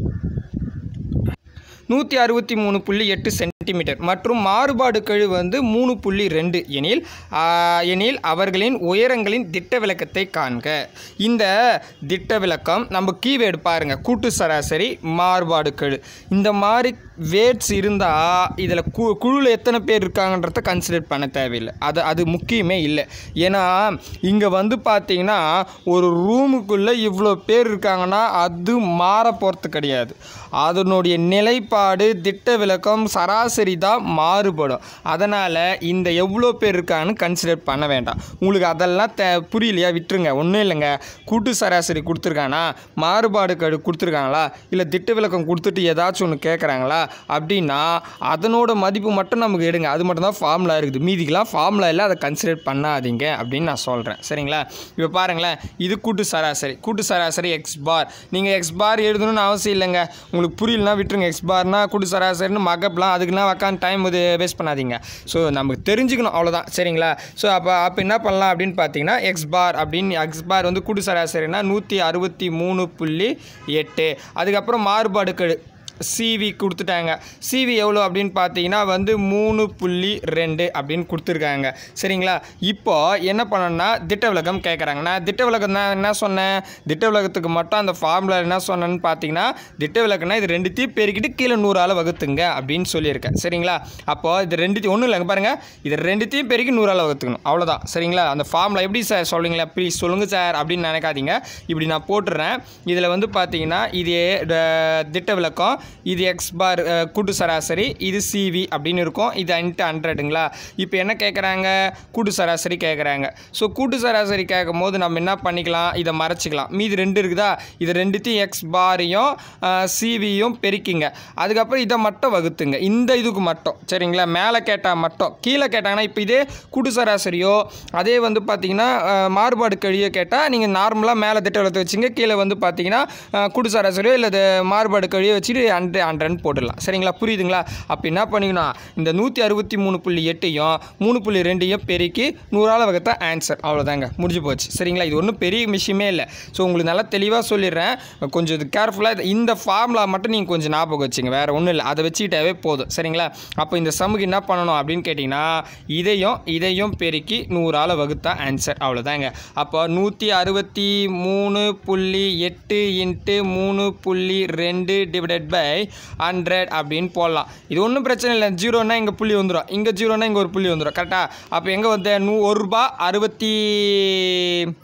நூற்றி அறுபத்தி மூணு புள்ளி எட்டு சென்டிமீட்டர் மற்றும் மாறுபாடு கெழு வந்து மூணு புள்ளி ரெண்டு எனில் ஆ, எனில் அவர்களின் உயரங்களின் திட்ட விளக்கத்தை காண்க இந்த திட்ட விளக்கம் நம்ம கீவேர்டு பாருங்க கூட்டு சராசரி மாறுபாடு கெழு இந்த மாதிரி வேர்ட்ஸ் இருந்தால் இதில் கு குழுவில் எத்தனை பேர் இருக்காங்கன்றத கன்சிடர் பண்ண தேவையில்லை அது அது முக்கியமே இல்லை ஏன்னா இங்கே வந்து பார்த்தீங்கன்னா ஒரு ரூமுக்குள்ளே இவ்வளோ பேர் இருக்காங்கன்னா அது மாற போகிறது கிடையாது அதனுடைய நிலைப்பாடு திட்ட விளக்கம் சராசரி தான் மாறுபடும் அதனால் இந்த எவ்வளோ பேர் இருக்காங்கன்னு கன்சிடர் பண்ண வேண்டாம் உங்களுக்கு அதெல்லாம் தே புரியலையா விட்டுருங்க ஒன்றும் இல்லைங்க கூட்டு சராசரி கொடுத்துருக்கானா மாறுபாடு கடு கொடுத்துருக்காங்களா இல்லை திட்ட விளக்கம் கொடுத்துட்டு ஏதாச்சும் ஒன்று கேட்குறாங்களா அப்படின்னா அதனோட மதிப்பு மட்டும் நமக்கு எடுங்க அது மட்டும் தான் ஃபார்முலா இருக்குது மீதிக்கெல்லாம் ஃபார்முலா இல்லை அதை கன்சிடர் பண்ணாதீங்க அப்படின்னு நான் சொல்கிறேன் சரிங்களா இப்போ பாருங்களேன் இது கூட்டு சராசரி கூட்டு சராசரி எக்ஸ் பார் நீங்கள் எக்ஸ் பார் எழுதணும்னு அவசியம் இல்லைங்க உங்களுக்கு புரியலனா விட்டுருங்க எக்ஸ் பார்னா கூட்டு சராசரின்னு மக்கப்லாம் அதுக்கெல்லாம் உக்காந்து டைம் இது வேஸ்ட் பண்ணாதீங்க ஸோ நமக்கு தெரிஞ்சுக்கணும் அவ்வளோதான் சரிங்களா ஸோ அப்போ அப்போ என்ன பண்ணலாம் அப்படின்னு பார்த்தீங்கன்னா எக்ஸ் பார் அப்படின்னு எக்ஸ் பார் வந்து கூட்டு சராசரினா நூற்றி அறுபத்தி மூணு புள்ளி எட்டு அதுக்கப்புறம் மாறுபாடுகள் சிவி கொடுத்துட்டாங்க சிவி எவ்வளோ அப்படின்னு பார்த்தீங்கன்னா வந்து மூணு புள்ளி ரெண்டு அப்படின்னு கொடுத்துருக்காங்க சரிங்களா இப்போ என்ன பண்ணணும்னா திட்ட விளக்கம் கேட்குறாங்க நான் திட்ட விளக்கம் நான் என்ன சொன்னேன் திட்ட விளக்கத்துக்கு மட்டும் அந்த ஃபார்முலா என்ன சொன்னேன்னு பார்த்தீங்கன்னா திட்ட விளக்கம்னா இது ரெண்டுத்தையும் பெருக்கிட்டு கீழே நூறால் வகுத்துங்க அப்படின்னு சொல்லியிருக்கேன் சரிங்களா அப்போ இது ரெண்டுத்தையும் ஒன்றும் இல்லைங்க பாருங்கள் இது ரெண்டுத்தையும் பெருக்கி நூறால் வகுத்துக்கணும் அவ்வளோதான் சரிங்களா அந்த ஃபார்முலா எப்படி சார் சொல்லுங்களா ப்ளீஸ் சொல்லுங்கள் சார் அப்படின்னு நினைக்காதீங்க இப்படி நான் போட்டுடுறேன் இதில் வந்து பார்த்தீங்கன்னா இது அஹ், திட்ட விளக்கம் இது எக்ஸ் பார் அஹ், கூட்டு சராசரி இது சிவி அப்படின்னு இருக்கும் இது அன்ட்டு ஹண்ட்ரடுங்களா இப்போ என்ன கேட்குறாங்க கூட்டு சராசரி கேட்குறாங்க ஸோ கூட்டு சராசரி கேட்கும் போது நம்ம என்ன பண்ணிக்கலாம் இதை மறைச்சிக்கலாம் மீதி ரெண்டு இருக்குதா இது ரெண்டுத்தையும் எக்ஸ் பாரையும் சிவியும் பெருக்கிங்க அதுக்கப்புறம் இதை மட்டும் வகுத்துங்க இந்த இதுக்கு மட்டும் சரிங்களா மேலே கேட்டால் மட்டும் கீழே கேட்டாங்கன்னா இப்போ இதே கூட்டு சராசரியோ அதே வந்து பார்த்தீங்கன்னா அஹ், மாறுபாடு கழியோ கேட்டால் நீங்கள் நார்மலாக மேலே திட்ட வளர்த்து வச்சுங்க கீழே வந்து பார்த்தீங்கன்னா அஹ், கூட்டு சராசரியோ இல்லை இது மாறுபாடு கழியோ வச்சுட்டு ஹண்ட்ரட் ஹண்ட்ரட்னு போட்டுடலாம் சரிங்களா புரியுதுங்களா அப்போ என்ன பண்ணிக்கணும் இந்த நூற்றி அறுபத்தி மூணு புள்ளி எட்டையும் மூணு புள்ளி ரெண்டையும் பெருக்கி நூறால் வகுத்தா ஆன்சர் அவ்வளோதாங்க முடிஞ்சு போச்சு சரிங்களா இது ஒன்றும் பெரிய விஷயமே இல்லை ஸோ உங்களுக்கு நல்லா தெளிவாக சொல்லிடுறேன் கொஞ்சம் இது கேர்ஃபுல்லாக இந்த ஃபார்முலா மட்டும் நீங்கள் கொஞ்சம் ஞாபகம் வச்சுங்க வேறு ஒன்றும் இல்லை அதை வச்சுக்கிட்டாவே போதும் சரிங்களா அப்போ இந்த சம்முக்கு என்ன பண்ணணும் அப்படின்னு கேட்டிங்கன்னா இதையும் இதையும் பெருக்கி நூறால் வகுத்தா ஆன்சர் அவ்வளோதாங்க அப்போ நூற்றி அறுபத்தி மூணு புள்ளி எட்டு இன்ட்டு மூணு புள்ளி ரெண்டு டிவைடட் பை ஹண்ட்ரட் அப்படின்னு போடலாம் இது ஒன்றும் பிரச்சனை இல்லை ஜீரோனா இங்கே புள்ளி வந்துடும் இங்கே ஜீரோனா இங்கே ஒரு புள்ளி வந்துடும் கரெக்டாக அப்போ எங்கே வந்து நூ ஒரு ரூபா அறுபத்தி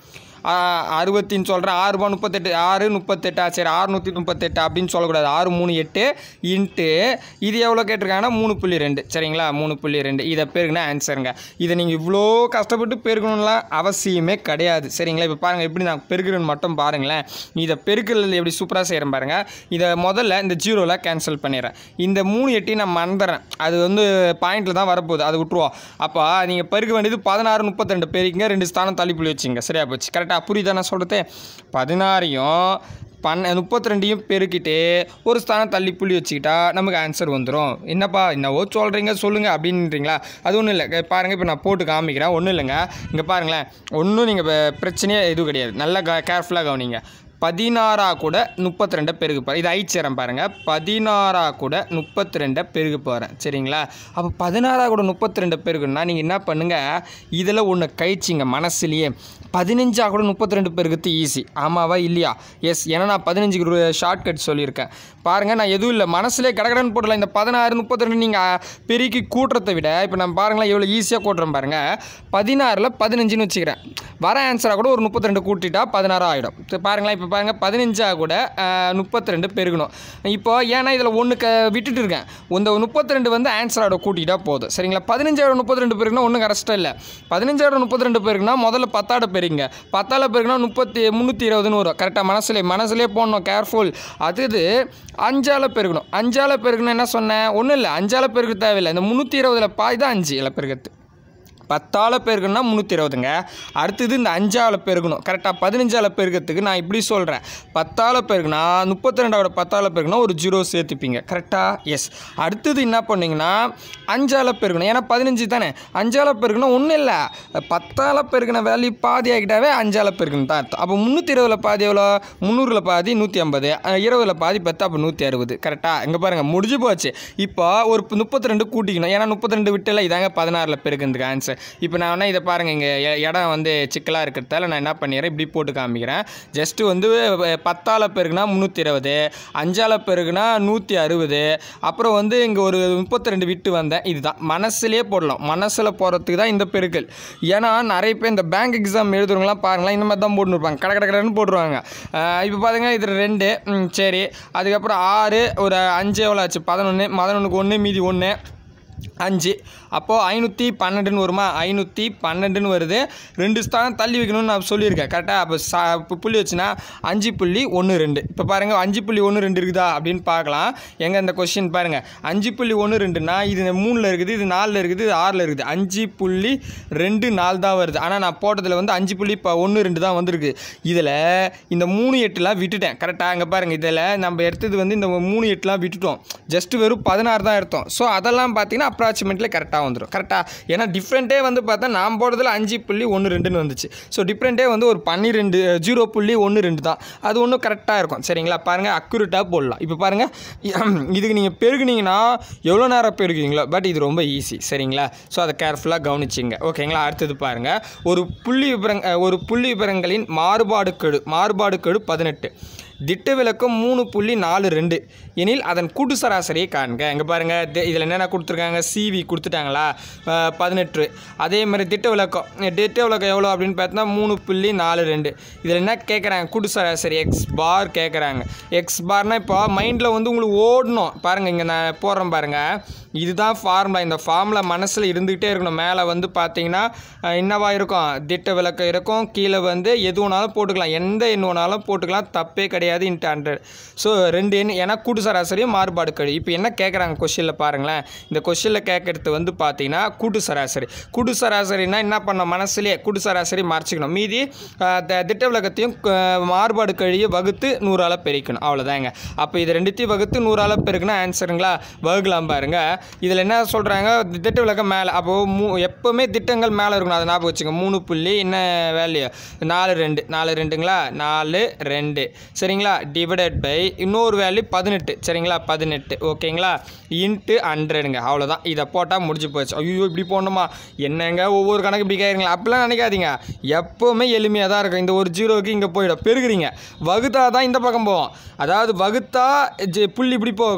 அறுபத்தின்னு சொல்கிறேன் ஆறு ரூபா முப்பத்தெட்டு ஆறு முப்பத்தெட்டா சரி ஆறுநூற்றி முப்பத்தெட்டு அப்படின்னு சொல்லக்கூடாது ஆறு மூணு எட்டு இன்ட்டு இது எவ்வளோ கேட்டிருக்காங்கன்னா மூணு புள்ளி ரெண்டு சரிங்களா மூணு புள்ளி ரெண்டு இதை பெருக்குனா ஆன்சருங்க இதை நீங்கள் இவ்வளோ கஷ்டப்பட்டு பெருக்கணும்லாம் அவசியமே கிடையாது சரிங்களா இப்போ பாருங்கள் எப்படி நான் பெருக்கிறேன்னு மட்டும் பாருங்களேன் இதை பெருக்கிறது எப்படி சூப்பராக செய்கிறேன் பாருங்கள் இதை முதல்ல இந்த ஜீரோவில் கேன்சல் பண்ணிடுறேன் இந்த மூணு எட்டி நான் மறந்துடுறேன் அது வந்து பாயிண்டில் தான் வரப்போகுது அது விட்ருவோம் அப்போ நீங்கள் பெருக்க வேண்டியது பதினாறு முப்பத்திரெண்டு பெருக்கிங்க ரெண்டு ஸ்தானம் தள்ளி புள்ளி வச்சுங்க சரியா போச்சு கரெக்டாக புரியுதா நான் சொல்கிறது பதினாறையும் பன்ன முப்பத்தி ரெண்டையும் பெருக்கிட்டு ஒரு ஸ்தானம் தள்ளி புள்ளி வச்சுக்கிட்டா நமக்கு ஆன்சர் வந்துடும் என்னப்பா என்னவோ சொல்கிறீங்க சொல்லுங்கள் அப்படின்றீங்களா அது ஒன்றும் இல்லை பாருங்கள் இப்போ நான் போட்டு காமிக்கிறேன் ஒன்றும் இல்லைங்க இங்கே பாருங்களேன் ஒன்றும் நீங்கள் பிரச்சனையே எதுவும் கிடையாது நல்லா க கேர்ஃபுல்லாக கவனிங்க பதினாறா கூட முப்பத்தி ரெண்டை பெருகு போகிறேன் இது ஐச்சரம் பாருங்கள் பதினாறா கூட முப்பத்தி ரெண்டை பெருகு போகிறேன் சரிங்களா அப்போ பதினாறா கூட முப்பத்தி ரெண்டை பெருகுன்னா நீங்கள் என்ன பண்ணுங்கள் இதில் ஒன்று கழிச்சிங்க மனசுலையே பதினஞ்சா கூட முப்பத்தி ரெண்டு பெருகுறது ஈஸி ஆமாவா இல்லையா எஸ் ஏன்னா நான் பதினஞ்சுக்கு ஒரு ஷார்ட் கட் சொல்லியிருக்கேன் பாருங்கள் நான் எதுவும் இல்லை மனசுலே கடகடன்னு போடலாம் இந்த பதினாறு முப்பத்தி ரெண்டு நீங்கள் பெருக்கி கூட்டுறதை விட இப்போ நான் பாருங்களேன் எவ்வளோ ஈஸியாக கூட்டுறேன் பாருங்கள் பதினாறில் பதினஞ்சுன்னு வச்சுக்கிறேன் வர ஆன்சராக கூட ஒரு முப்பத்தி ரெண்டு கூட்டிட்டா பதினாறு ஆகிடும் இப்போ பாருங்களேன் இப்போ பாருங்கள் பதினஞ்சா கூட முப்பத்தி ரெண்டு பெருகணும் இப்போ ஏன்னா இதில் ஒன்று க விட்டுட்டு இருக்கேன் இந்த முப்பத்தி ரெண்டு வந்து ஆன்சரோட கூட்டிட்டா போதும் சரிங்களா பதினஞ்சாயிரம் முப்பத்தி ரெண்டு பேருக்குனா ஒன்றும் கஷ்டம் இல்லை பதினஞ்சாயிரம் முப்பத்தி ரெண்டு பேருக்குனா முதல்ல பத்தாட பெருங்க பத்தால பெருக்குனா முப்பத்தி முந்நூற்றி இருபதுன்னு வரும் கரெக்டாக மனசுலே மனசுலேயே போடணும் கேர்ஃபுல் அது இது அஞ்சால பெருக்கணும் அஞ்சால பெருக்கணும் என்ன சொன்னேன் ஒன்றும் இல்லை அஞ்சால பெருக்கு தேவையில்லை இந்த முந்நூற்றி இருபதில் பாய் தான் அஞ்சு இல்லை பெருக்கிறது பத்தால் பெருக்கணும்னா முந்நூற்றி இருபதுங்க அடுத்தது இந்த அஞ்சால் பெருக்கணும் கரெக்டாக பதினஞ்சால் பெருக்கிறதுக்கு நான் இப்படி சொல்கிறேன் பத்தால் பெருக்குனா முப்பத்தி ரெண்டாவோட பத்தால் பெருக்குனா ஒரு ஜீரோ சேர்த்துப்பீங்க கரெக்டாக எஸ் அடுத்தது என்ன பண்ணீங்கன்னா அஞ்சால் பெருக்கணும் ஏன்னா பதினஞ்சு தானே அஞ்சால் பெருக்கணும் ஒன்றும் இல்லை பத்தால் பெருக்கின வேல்யூ பாதி ஆகிட்டாவே அஞ்சால் பெருக்கணும் தான் அர்த்தம் அப்போ முந்நூற்றி இருபதில் பாதி எவ்வளோ முந்நூறில் பாதி நூற்றி ஐம்பது இருபதில் பாதி பத்து அப்போ நூற்றி அறுபது கரெக்டாக இங்கே பாருங்கள் முடிஞ்சு போச்சு இப்போ ஒரு முப்பத்தி ரெண்டு கூட்டிக்கணும் ஏன்னா முப்பத்தி ரெண்டு விட்டில் இதாங்க பதினாறில் பெருக்கிறதுக்கு ஆன்சர் இப்போ நான் வேணால் இதை பாருங்கள் இங்கே இடம் வந்து சிக்கலாக இருக்கிறதால நான் என்ன பண்ணிடுறேன் இப்படி போட்டு காமிக்கிறேன் ஜஸ்ட்டு வந்து அஹ், பத்தால பெருக்குனா முந்நூற்றி இருபது அஞ்சால பெருக்குனா நூற்றி அறுபது அப்புறம் வந்து இங்கே ஒரு முப்பத்தி ரெண்டு விட்டு வந்தேன் இதுதான் மனசுலேயே போடலாம் மனசில் போகிறதுக்கு தான் இந்த பெருக்கல் ஏன்னா நிறைய பேர் இந்த பேங்க் எக்ஸாம் எழுதுறவங்களாம் பாருங்களேன் இந்த மாதிரி தான் போட்டுன்னு இருப்பாங்க கடை கடை கடைன்னு போட்டுருவாங்க இப்போ பாருங்க இது ரெண்டு ம், சரி அதுக்கப்புறம் ஆறு ஒரு அஞ்சு எவ்வளோ ஆச்சு பதினொன்று பதினொன்றுக்கு ஒன்று மீதி ஒன்று அஞ்சு அப்போது ஐநூற்றி பன்னெண்டுன்னு வருமா ஐநூற்றி பன்னெண்டுன்னு வருது ரெண்டு ஸ்தானம் தள்ளி வைக்கணும்னு நான் சொல்லியிருக்கேன் கரெக்டாக அப்போ சா இப்போ புள்ளி வச்சுன்னா அஞ்சு புள்ளி ஒன்று ரெண்டு இப்போ பாருங்கள் அஞ்சு புள்ளி ஒன்று ரெண்டு இருக்குதா அப்படின்னு பார்க்கலாம் எங்கே இந்த கொஸ்டின் பாருங்கள் அஞ்சு புள்ளி ஒன்று ரெண்டுனா இது மூணில் இருக்குது இது நாலில் இருக்குது இது ஆறில் இருக்குது அஞ்சு புள்ளி ரெண்டு நாலு தான் வருது ஆனால் நான் போட்டதில் வந்து அஞ்சு புள்ளி இப்போ ஒன்று ரெண்டு தான் வந்திருக்கு இதில் இந்த மூணு எட்டுலாம் விட்டுட்டேன் கரெக்டாக அங்கே பாருங்கள் இதில் நம்ம எடுத்தது வந்து இந்த மூணு எட்டுலாம் விட்டுட்டோம் ஜஸ்ட் வெறும் பதினாறு தான் எடுத்தோம் ஸோ அதெல்லாம் பார்த்தீங்கன்னா அப்ராக்சிமேட்லி கரெக்டாக வந்துடும் கரெக்டாக ஏன்னா டிஃப்ரெண்ட்டே வந்து பார்த்தா நான் போடுறதுல அஞ்சு புள்ளி ஒன்று ரெண்டுன்னு வந்துச்சு ஸோ டிஃப்ரெண்ட்டே வந்து ஒரு பன்னிரெண்டு ஜீரோ புள்ளி ஒன்று ரெண்டு தான் அது ஒன்றும் கரெக்டாக இருக்கும் சரிங்களா பாருங்கள் அக்யூரேட்டாக போடலாம் இப்போ பாருங்கள் இதுக்கு நீங்கள் பெருகுனீங்கன்னா எவ்வளோ நேரம் பெருகுவீங்களோ பட் இது ரொம்ப ஈஸி சரிங்களா ஸோ அதை கேர்ஃபுல்லாக கவனிச்சிங்க ஓகேங்களா அடுத்தது பாருங்கள் ஒரு புள்ளி விபரங் ஒரு புள்ளி விபரங்களின் மாறுபாடு கெடு மாறுபாடு கெடு பதினெட்டு திட்ட விளக்கம் மூணு புள்ளி நாலு ரெண்டு எனில் அதன் கூட்டு சராசரியை காண்க இங்கே பாருங்கள் இதில் என்னென்ன கொடுத்துருக்காங்க சிவி கொடுத்துட்டாங்களா அஹ், பதினெட்டு அதே மாதிரி திட்ட விளக்கம் திட்ட விளக்கம் எவ்வளோ அப்படின்னு பார்த்தா மூணு புள்ளி நாலு ரெண்டு இதில் என்ன கேட்குறாங்க கூட்டு சராசரி எக்ஸ் பார் கேட்குறாங்க எக்ஸ் பார்னால் இப்போ மைண்டில் வந்து உங்களுக்கு ஓடணும் பாருங்கள் இங்கே நான் போடுறேன் பாருங்கள் இதுதான் ஃபார்முலா இந்த ஃபார்முலா மனசில் இருந்துக்கிட்டே இருக்கணும் மேலே வந்து பார்த்தீங்கன்னா அஹ், என்னவா இருக்கும் திட்ட விளக்கம் இருக்கும் கீழே வந்து எது வேணாலும் போட்டுக்கலாம் எந்த எண் வேணாலும் போட்டுக்கலாம் தப்பே கிடையாது இன்ட்டு ஹண்ட்ரட் ஸோ ரெண்டு எண் ஏன்னா கூட்டு சராசரியும் மாறுபாடு கழி இப்போ என்ன கேட்குறாங்க கொஷினில் பாருங்களேன் இந்த கொஷினில் கேட்குறது வந்து பார்த்தீங்கன்னா கூட்டு சராசரி கூட்டு சராசரினா என்ன பண்ண மனசுலேயே கூட்டு சராசரி மறைச்சிக்கணும் மீதி அஹ், த- திட்ட விளக்கத்தையும் அஹ், மாறுபாடு கழியை வகுத்து நூறால் பெருக்கணும் அவ்வளோதாங்க அப்போ இது ரெண்டுத்தையும் வகுத்து நூறால் பெருக்குனா ஆன்சருங்களா வகுக்கலாம் பாருங்க இதில் என்ன சொல்கிறாங்க திட்ட விளக்கம் மேலே அப்போது மூ எப்போவுமே திட்டங்கள் மேலே இருக்கணும் அதை ஞாபகம் வச்சுங்க மூணு புள்ளி என்ன வேல்யூ நாலு ரெண்டு நாலு ரெண்டுங்களா நாலு ரெண்டு சரிங்களா டிவைடட் பை இன்னொரு வேல்யூ பதினெட்டு சரிங்களா பதினெட்டு ஓகேங்களா இன்ட்டு ஹண்ட்ரடுங்க அவ்வளோதான் இதை போட்டால் முடிஞ்சு போச்சு ஐயோ இப்படி போடணுமா என்னங்க ஒவ்வொரு கணக்கு இப்படி கேட்குறீங்களா அப்படிலாம் நினைக்காதீங்க எப்போவுமே எளிமையாக தான் இருக்கும் இந்த ஒரு ஜீரோவுக்கு இங்கே போயிடும் பெருகுறீங்க வகுத்தா தான் இந்த பக்கம் போவோம் அதாவது வகுத்தா ஜெ- புள்ளி இப்படி போகும்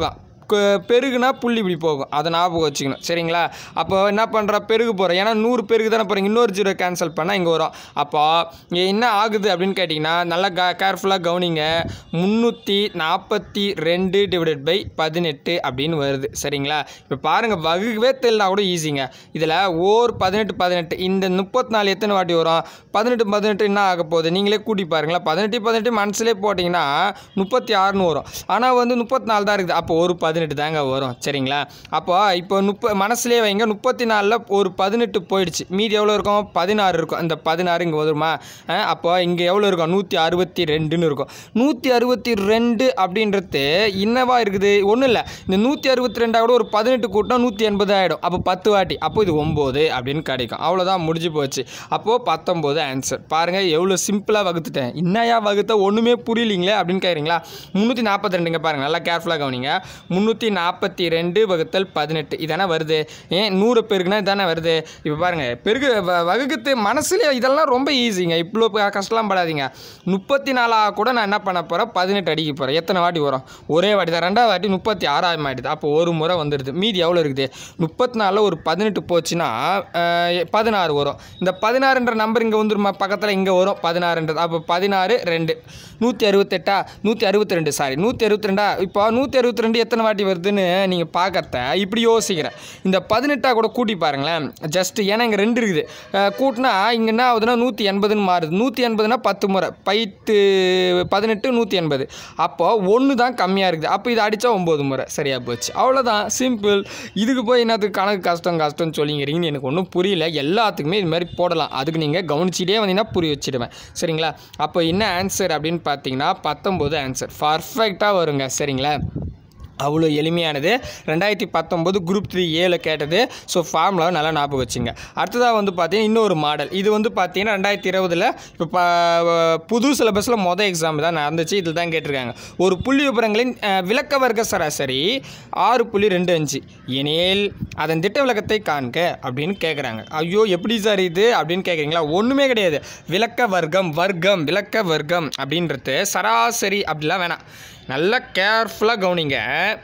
கு- பெருகுனா புள்ளி இப்படி போகும் அதை ஞாபகம் வச்சுக்கணும் சரிங்களா அப்போ என்ன பண்ணுற பெருகு போகிறோம் ஏன்னா நூறு பெருகு தானே போகிறீங்க இன்னொரு ஜீரோ கேன்சல் பண்ணால் இங்கே வரும் அப்போ இங்கே என்ன ஆகுது அப்படின்னு கேட்டிங்கன்னா நல்லா க கேர்ஃபுல்லாக கவனிங்க முந்நூற்றி நாற்பத்தி ரெண்டு டிவைடட் பை பதினெட்டு அப்படின்னு வருது சரிங்களா இப்போ பாருங்கள் வகுக்கவே தெரியலனா கூட ஈஸிங்க இதில் ஓர் பதினெட்டு பதினெட்டு இந்த முப்பத்தி நாலு எத்தனை வாட்டி வரும் பதினெட்டு பதினெட்டு என்ன ஆக போகுது நீங்களே கூட்டி பாருங்களா பதினெட்டு பதினெட்டு மனசுலேயே போட்டிங்கன்னா முப்பத்தி ஆறுன்னு வரும் ஆனால் வந்து முப்பத்தி நாலு தான் இருக்குது அப்போ ஒரு பதினெட்டு தாங்க வரும் சரிங்களா அப்போ இப்போ முப்ப மனசுலேயே வைங்க முப்பத்தி நாலில் ஒரு பதினெட்டு போயிடுச்சு மீதி எவ்வளோ இருக்கும் பதினாறு இருக்கும் அந்த பதினாறு இங்கே வருமா அஹ் அப்போ இங்கே எவ்வளோ இருக்கும் நூற்றி அறுபத்தி ரெண்டுன்னு இருக்கும் நூற்றி அறுபத்தி ரெண்டு அப்படின்றது என்னவா இருக்குது ஒன்றும் இல்லை இந்த நூற்றி அறுபத்தி ரெண்டா கூட ஒரு பதினெட்டு கூட்டம் நூற்றி எண்பது ஆகிடும் அப்போ பத்து வாட்டி அப்போ இது ஒம்பது அப்படின்னு கிடைக்கும் அவ்வளோதான் முடிஞ்சு போச்சு அப்போது பத்தொம்போது ஆன்சர் பாருங்கள் எவ்வளோ சிம்பிளாக வகுத்துட்டேன் என்னையா வகுத்த ஒன்றுமே புரியலீங்களே அப்படின்னு கேட்குறீங்களா முந்நூற்றி நாற்பத்தி ரெண்டுங்க பாருங்கள் நல்லா கேர்ஃபுல்லாக கவனிங்க முந்நூற்றி நாற்பத்தி ரெண்டு வகுத்தல் பதினெட்டு இதானே வருது ஏன் நூறு பேருக்குனா இதானே வருது இப்போ பாருங்கள் பெருக்கு வ- வகுத்து மனசுல இதெல்லாம் ரொம்ப ஈஸிங்க இவ்வளோ ப- கஷ்டம்லாம் படாதீங்க முப்பத்தி நாலாக கூட நான் என்ன பண்ண போகிறேன் பதினெட்டு அடிக்க போகிறேன் எத்தனை வாட்டி வரும் ஒரே வாட்டி தான் ரெண்டாவது வாட்டி முப்பத்தி ஆறாயிரம் ஆயிடுது அப்போ ஒரு முறை வந்துடுது மீதி எவ்வளோ இருக்குது முப்பத்தி நாலில் ஒரு பதினெட்டு போச்சுன்னா அஹ், பதினாறு வரும் இந்த பதினாறுன்ற நம்பர் இங்கே வந்துருமா பக்கத்தில் இங்கே வரும் பதினாறுன்றது அப்போ பதினாறு ரெண்டு நூற்றி அறுபத்தெட்டா நூற்றி அறுபத்தி ரெண்டு சாரி நூற்றி அறுபத்தி ரெண்டா இப்போ நூற்றி அறுபத்தி ரெண்டு எத்தனை வாட்டி வருதுன்னு நீங்கள் பார்க்கறத இப்படி யோசிக்கிறேன் இந்த பதினெட்டா கூட கூட்டி பாருங்களேன் ஜஸ்ட் ஏன்னா இங்கே ரெண்டு இருக்குது அஹ், கூட்டினா இங்கே என்ன ஆகுதுன்னா நூற்றி எண்பதுன்னு மாறுது நூற்றி எண்பதுனா பத்து முறை பைத்து பதினெட்டு நூற்றி எண்பது அப்போ ஒன்று தான் கம்மியாக இருக்குது அப்போ இதை அடித்தா ஒம்பது முறை சரியாக போச்சு அவ்வளோதான் சிம்பிள் இதுக்கு போய் என்னத்துக்கு கணக்கு கஷ்டம் கஷ்டம்னு சொல்லிங்கிறீங்கன்னு எனக்கு ஒன்றும் புரியல எல்லாத்துக்குமே இது மாதிரி போடலாம் அதுக்கு நீங்கள் கவனிச்சிட்டே வந்தீங்கன்னா புரிய வச்சிடுவேன் சரிங்களா அப்போ என்ன ஆன்சர் அப்படின்னு பார்த்தீங்கன்னா பத்தொம்போது ஆன்சர் பர்ஃபெக்டாக வருங்க சரிங்களா அவ்வளோ எளிமையானது ரெண்டாயிரத்தி பத்தொம்போது குரூப் த்ரீ ஏல கேட்டது ஸோ ஃபார்முலா நல்லா ஞாபகம் வச்சுங்க அடுத்ததாக வந்து பார்த்தீங்கன்னா இன்னொரு மாடல் இது வந்து பார்த்தீங்கன்னா ரெண்டாயிரத்தி இருபதில் இப்போ ப- புது சிலபஸில் மொதல் எக்ஸாம் தான் நடந்துச்சு இதில் தான் கேட்டிருக்காங்க ஒரு புள்ளி விபரங்களின் அஹ், விளக்க வர்க்க சராசரி ஆறு புள்ளி ரெண்டு அஞ்சு எனில் அதன் திட்ட விளக்கத்தை காண்க அப்படின்னு கேட்குறாங்க ஐயோ எப்படி சார் இது அப்படின்னு கேட்குறீங்களா ஒன்றுமே கிடையாது விளக்க வர்க்கம் வர்க்கம் விளக்க வர்க்கம் அப்படின்றது சராசரி அப்படிலாம் வேணாம் நல்லா கேர்ஃபுல்லாக கவனிங்க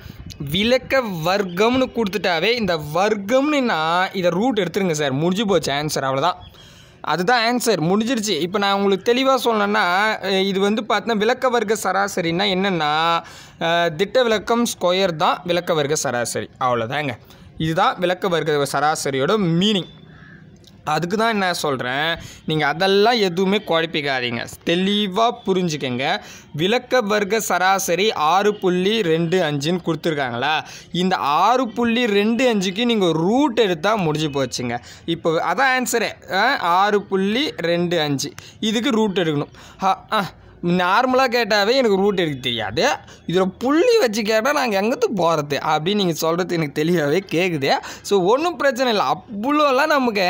விளக்க வர்க்கம்னு கொடுத்துட்டாவே இந்த வர்க்கம்னு நான் இதை ரூட் எடுத்துருங்க சார் முடிஞ்சு போச்சு ஆன்சர் அவ்வளோதான் அதுதான் ஆன்சர் முடிஞ்சிருச்சு இப்போ நான் உங்களுக்கு தெளிவாக சொல்லணுன்னா அஹ் இது வந்து பார்த்தீங்கன்னா விளக்க வர்க்க சராசரின்னா என்னென்னா அஹ் திட்ட விளக்கம் ஸ்கொயர் தான் விளக்க வர்க்க சராசரி அவ்வளோதாங்க இதுதான் விளக்க வர்க்க சராசரியோட மீனிங் அதுக்கு தான் என்ன சொல்கிறேன் நீங்கள் அதெல்லாம் எதுவுமே குழப்பிக்காதீங்க தெளிவாக புரிஞ்சுக்கங்க விளக்க வர்க்க சராசரி ஆறு புள்ளி ரெண்டு அஞ்சுன்னு கொடுத்துருக்காங்களா இந்த ஆறு புள்ளி ரெண்டு அஞ்சுக்கு நீங்கள் ரூட் எடுத்தால் முடிஞ்சு போச்சுங்க இப்போ அதான் ஆன்சரே ஆறு புள்ளி ரெண்டு அஞ்சு இதுக்கு ரூட் எடுக்கணும் ஆ ஆ நார்மலாக கேட்டாவே எனக்கு ரூட் எடுக்க தெரியாது இதில் புள்ளி வச்சு கேட்டால் நாங்கள் எங்கத்து போகிறது அப்படின்னு நீங்கள் சொல்கிறது எனக்கு தெளிவாகவே கேட்குது ஸோ ஒன்றும் பிரச்சனை இல்லை அவ்வளோலாம் நமக்கு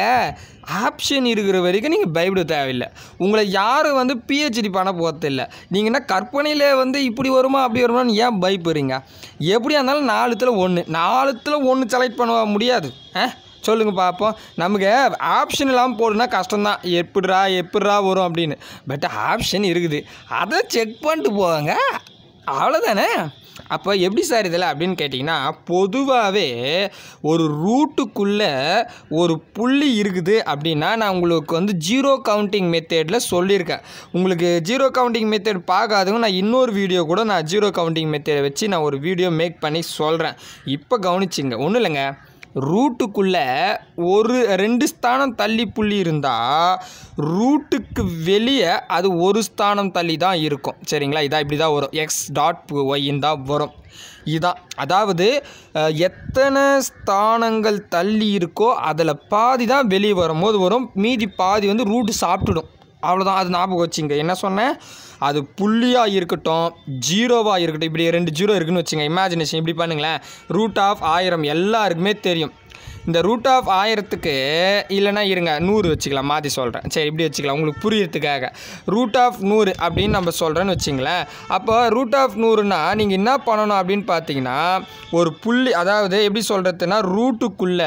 ஆப்ஷன் இருக்கிற வரைக்கும் நீங்கள் பயப்பட தேவையில்லை உங்களை யாரும் வந்து பிஹெச்டி பண்ண போகிறதில்ல நீங்கள் என்ன கற்பனையில் வந்து இப்படி வருமா அப்படி வருமான்னு ஏன் பயப்படுறீங்க எப்படியா இருந்தாலும் நாலுத்தில் ஒன்று நாலுத்தில் ஒன்று செலக்ட் பண்ண முடியாது ஆ சொல்லுங்கள் பார்ப்போம் நமக்கு ஆப்ஷன் இல்லாமல் போடுனா கஷ்டம்தான் எப்படிரா எப்படிரா வரும் அப்படின்னு பட் ஆப்ஷன் இருக்குது அதை செக் பண்ணிட்டு போவாங்க அவ்வளோதானே அப்போ எப்படி சார் இதில் அப்படின்னு கேட்டிங்கன்னா பொதுவாகவே ஒரு ரூட்டுக்குள்ளே ஒரு புள்ளி இருக்குது அப்படின்னா நான் உங்களுக்கு வந்து ஜீரோ கவுண்டிங் மெத்தேடில் சொல்லியிருக்கேன் உங்களுக்கு ஜீரோ கவுண்டிங் மெத்தேட் பார்க்காதவங்க நான் இன்னொரு வீடியோ கூட நான் ஜீரோ கவுண்டிங் மெத்தேடை வச்சு நான் ஒரு வீடியோ மேக் பண்ணி சொல்கிறேன் இப்போ கவனிச்சிங்க ஒன்றும் இல்லைங்க ரூட்டுக்குள்ளே ஒரு ரெண்டு ஸ்தானம் தள்ளி புள்ளி இருந்தால் ரூட்டுக்கு வெளியே அது ஒரு ஸ்தானம் தள்ளி தான் இருக்கும் சரிங்களா இதான் இப்படி தான் வரும் எக்ஸ் டாட் ஒய்ன்னு தான் வரும் இதான் அதாவது அஹ், எத்தனை ஸ்தானங்கள் தள்ளி இருக்கோ அதில் பாதி தான் வெளியே வரும்போது வரும் மீதி பாதி வந்து ரூட்டு சாப்பிட்டுடும் அவ்வளோதான் அது ஞாபகம் வச்சுங்க என்ன சொன்னேன் அது புள்ளியாக இருக்கட்டும் ஜீரோவாக இருக்கட்டும் இப்படி ரெண்டு ஜீரோ இருக்குன்னு வச்சுங்க இமேஜினேஷன் இப்படி பண்ணுங்களேன் ரூட் ஆஃப் ஆயிரம் எல்லாருக்குமே தெரியும் இந்த ரூட் ஆஃப் ஆயிரத்துக்கு இல்லைன்னா இருங்க நூறு வச்சுக்கலாம் மாற்றி சொல்கிறேன் சரி இப்படி வச்சுக்கலாம் உங்களுக்கு புரியறதுக்காக ரூட் ஆஃப் நூறு அப்படின்னு நம்ம சொல்கிறேன்னு வச்சுங்களேன் அப்போ ரூட் ஆஃப் நூறுனா நீங்கள் என்ன பண்ணணும் அப்படின்னு பார்த்தீங்கன்னா ஒரு புள்ளி அதாவது எப்படி சொல்கிறதுனா ரூட்டுக்குள்ளே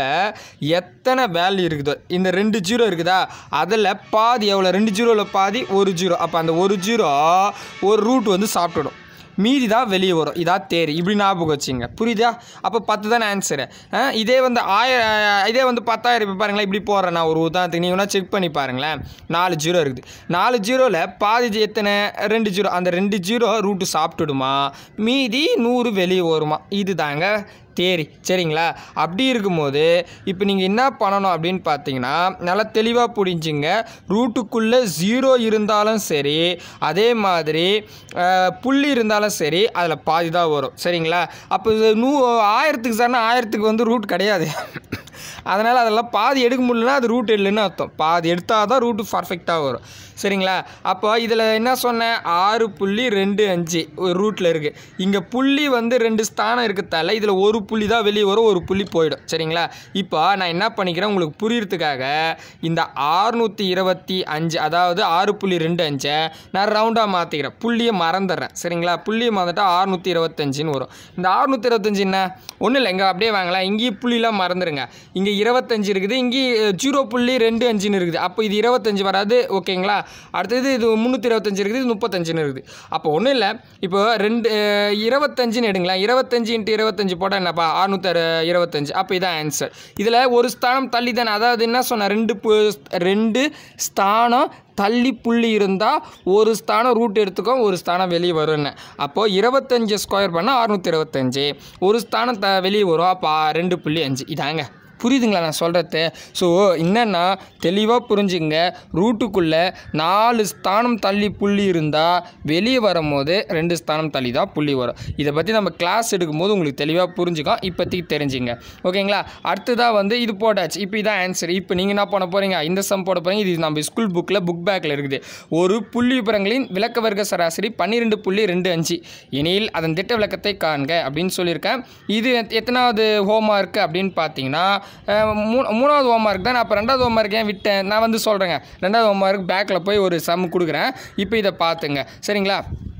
எத்தனை வேல்யூ இருக்குதோ இந்த ரெண்டு ஜீரோ இருக்குதா அதில் பாதி எவ்வளோ ரெண்டு ஜீரோவில் பாதி ஒரு ஜீரோ அப்போ அந்த ஒரு ஜீரோ ஒரு ரூட் வந்து சாப்பிட்டுடும் மீதி தான் வெளியே வரும் இதா தேரி இப்படி ஞாபகம் வச்சுங்க புரியுதா அப்போ பத்து தானே ஆன்சரு இதே வந்து ஆய இதே வந்து பத்தாயிரம் இப்போ பாருங்களேன் இப்படி போடுறேன் நான் ஒரு உதாரணத்துக்கு நீங்கள் வேணால் செக் பண்ணி பாருங்களேன் நாலு ஜீரோ இருக்குது நாலு ஜீரோவில் பாதி ஜி- எத்தனை ரெண்டு ஜீரோ அந்த ரெண்டு ஜீரோ ரூட்டு சாப்பிட்டுடுமா மீதி நூறு வெளியே வருமா இது தாங்க தேரி சரிங்களா அப்படி இருக்கும்போது இப்போ நீங்கள் என்ன பண்ணணும் அப்படின்னு பார்த்தீங்கன்னா நல்லா தெளிவாக புரிஞ்சுங்க ரூட்டுக்குள்ளே ஜீரோ இருந்தாலும் சரி அதே மாதிரி அஹ், புள்ளி இருந்தாலும் சரி அதில் பாதி தான் வரும் சரிங்களா அப்போ இது நூ ஆயிரத்துக்கு சார்னா ஆயிரத்துக்கு வந்து ரூட் கிடையாது அதனால் அதெல்லாம் பாதி எடுக்க முடியலன்னா அது ரூட் இல்லைன்னு அர்த்தம் பாதி எடுத்தால் தான் ரூட்டு பர்ஃபெக்டாக வரும் சரிங்களா அப்போ இதில் என்ன சொன்னேன் ஆறு புள்ளி ரெண்டு அஞ்சு ஒரு ரூட்டில் இருக்குது இங்கே புள்ளி வந்து ரெண்டு ஸ்தானம் இருக்கத்தால இதில் ஒரு புள்ளி தான் வெளியே வரும் ஒரு புள்ளி போயிடும் சரிங்களா இப்போ நான் என்ன பண்ணிக்கிறேன் உங்களுக்கு புரியறதுக்காக இந்த ஆறுநூற்றி இருபத்தி அஞ்சு அதாவது ஆறு புள்ளி ரெண்டு அஞ்சை நான் ரவுண்டாக மாற்றிக்கிறேன் புள்ளியை மறந்துடுறேன் சரிங்களா புள்ளியை மறந்துட்டா ஆறுநூற்றி இருபத்தஞ்சின்னு வரும் இந்த ஆறுநூற்றி இருபத்தஞ்சு என்ன ஒன்றும் இல்லை இங்கே அப்படியே வாங்கலாம் இங்கேயும் புள்ளிலாம் மறந்துடுங்க இங்கே இருபத்தஞ்சு இருக்குது இங்கே ஜீரோ புள்ளி ரெண்டு அஞ்சுன்னு இருக்குது அப்போ இது இருபத்தஞ்சு வராது ஓகேங்களா அடுத்தது இது முந்நூற்றி இருபத்தஞ்சு இருக்குது இது முப்பத்தஞ்சுன்னு இருக்குது அப்போ ஒன்றும் இல்லை இப்போ ரெண்டு அஹ், இருபத்தஞ்சுன்னு எடுங்களேன் இருபத்தஞ்சு இன்ட்டு இருபத்தஞ்சு போட்டால் என்னப்பா அறுநூற்றி இருபத்தஞ்சு அப்போ இதான் ஆன்சர் இதில் ஒரு ஸ்தானம் தள்ளி தானே அதாவது என்ன சொன்னேன் ரெண்டு பு- ரெண்டு ஸ்தானம் தள்ளி புள்ளி இருந்தால் ஒரு ஸ்தானம் ரூட் எடுத்துக்கோ ஒரு ஸ்தானம் வெளியே வரும்னு அப்போது இருபத்தஞ்சு ஸ்கொயர் பண்ணால் அறுநூற்றி இருபத்தஞ்சு ஒரு ஸ்தானம் த வெளியே வரும் அப்போ ரெண்டு புள்ளி அஞ்சு இதாங்க புரியுதுங்களா நான் சொல்கிறது ஸோ என்னென்னா தெளிவாக புரிஞ்சுங்க ரூட்டுக்குள்ளே நாலு ஸ்தானம் தள்ளி புள்ளி இருந்தால் வெளியே வரும்போது ரெண்டு ஸ்தானம் தள்ளி தான் புள்ளி வரும் இதை பற்றி நம்ம கிளாஸ் எடுக்கும்போது உங்களுக்கு தெளிவாக புரிஞ்சுக்கும் இப்போதைக்கு தெரிஞ்சுங்க ஓகேங்களா அடுத்ததாக வந்து இது போட்டாச்சு இப்போ இதான் ஆன்சர் இப்போ நீங்கள் என்ன பண்ண போகிறீங்க இந்த சம் போட போகிறீங்க இது நம்ம ஸ்கூல் புக்கில் புக் பேக்கில் இருக்குது ஒரு புள்ளி விவரங்களின் விளக்க வர்க்க சராசரி பன்னிரெண்டு புள்ளி ரெண்டு அஞ்சு எனில் அதன் திட்ட விளக்கத்தை காண்க அப்படின்னு சொல்லியிருக்கேன் இது எத்- எத்தனாவது ஹோம்ஒர்க் அப்படின்னு பார்த்தீங்கன்னா அஹ், மூ மூணாவது ஹோம்ஒர்க் தான் நான் அப்போ ரெண்டாவது ஹோம்ஒர்க் ஏன் விட்டேன் நான் வந்து சொல்கிறேங்க ரெண்டாவது ஹோம்ஒர்க் பேக்கில் போய் ஒரு சம் கொடுக்குறேன் இப்போ இதை பார்த்துங்க சரிங்களா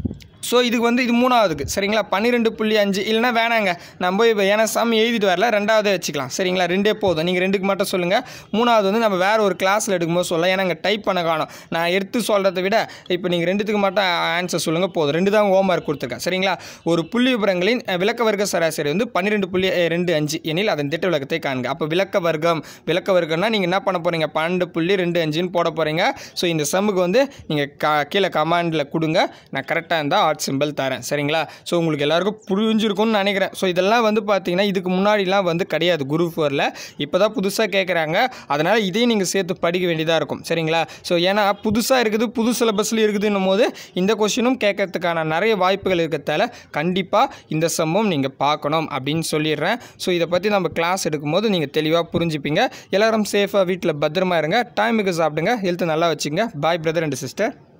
ஸோ இதுக்கு வந்து இது மூணாவதுக்கு சரிங்களா பன்னிரெண்டு புள்ளி அஞ்சு இல்லைன்னா வேணாங்க நம்ம போய் இப்போ ஏன்னா சம் எழுதிட்டு வரல ரெண்டாவது வச்சுக்கலாம் சரிங்களா ரெண்டே போதும் நீங்கள் ரெண்டுக்கு மட்டும் சொல்லுங்கள் மூணாவது வந்து நம்ம வேறு ஒரு கிளாஸில் எடுக்கும்போது சொல்லலாம் ஏன்னா இங்கே டைப் பண்ண காணும் நான் எடுத்து சொல்கிறத விட இப்போ நீங்கள் ரெண்டுத்துக்கு மட்டும் ஆன்சர் சொல்லுங்கள் போதும் ரெண்டு தான் ஹோம்ஒர்க் கொடுத்துருக்கேன் சரிங்களா ஒரு புள்ளி விவரங்களின் அஹ், விளக்க வர்க்க சராசரி வந்து பன்னிரெண்டு புள்ளி அஹ், ரெண்டு அஞ்சு எனில் அதன் திட்ட விளக்கத்தை காண்க அப்போ விளக்க வர்க்கம் விளக்க வர்க்கம்னா நீங்கள் என்ன பண்ண போகிறீங்க பன்னெண்டு புள்ளி ரெண்டு அஞ்சுன்னு போட போகிறீங்க ஸோ இந்த சம்முக்கு வந்து நீங்கள் க கீழே கமாண்டில் கொடுங்க நான் கரெக்டாக இருந்தால் ஆர்ட் சிம்பிள் தரேன் சரிங்களா ஸோ உங்களுக்கு எல்லாருக்கும் புரிஞ்சிருக்கும்னு நினைக்கிறேன் ஸோ இதெல்லாம் வந்து பார்த்தீங்கன்னா இதுக்கு முன்னாடிலாம் வந்து கிடையாது குரூப் ஃபோரில் இப்போ தான் புதுசாக கேட்குறாங்க அதனால் இதையும் நீங்கள் சேர்த்து படிக்க வேண்டியதாக இருக்கும் சரிங்களா ஸோ ஏன்னா புதுசாக இருக்குது புது சிலபஸில் இருக்குதுன்னும் போது இந்த கொஷினும் கேட்கறதுக்கான நிறைய வாய்ப்புகள் இருக்கிறதால கண்டிப்பாக இந்த சம்மும் நீங்கள் பார்க்கணும் அப்படின்னு சொல்லிடுறேன் ஸோ இதை பற்றி நம்ம கிளாஸ் எடுக்கும்போது நீங்கள் தெளிவாக புரிஞ்சுப்பீங்க எல்லாரும் சேஃபாக வீட்டில் பத்திரமா இருங்க டைமுக்கு சாப்பிடுங்க ஹெல்த் நல்லா வச்சுங்க பாய் பிரதர் அண்ட் சிஸ்டர்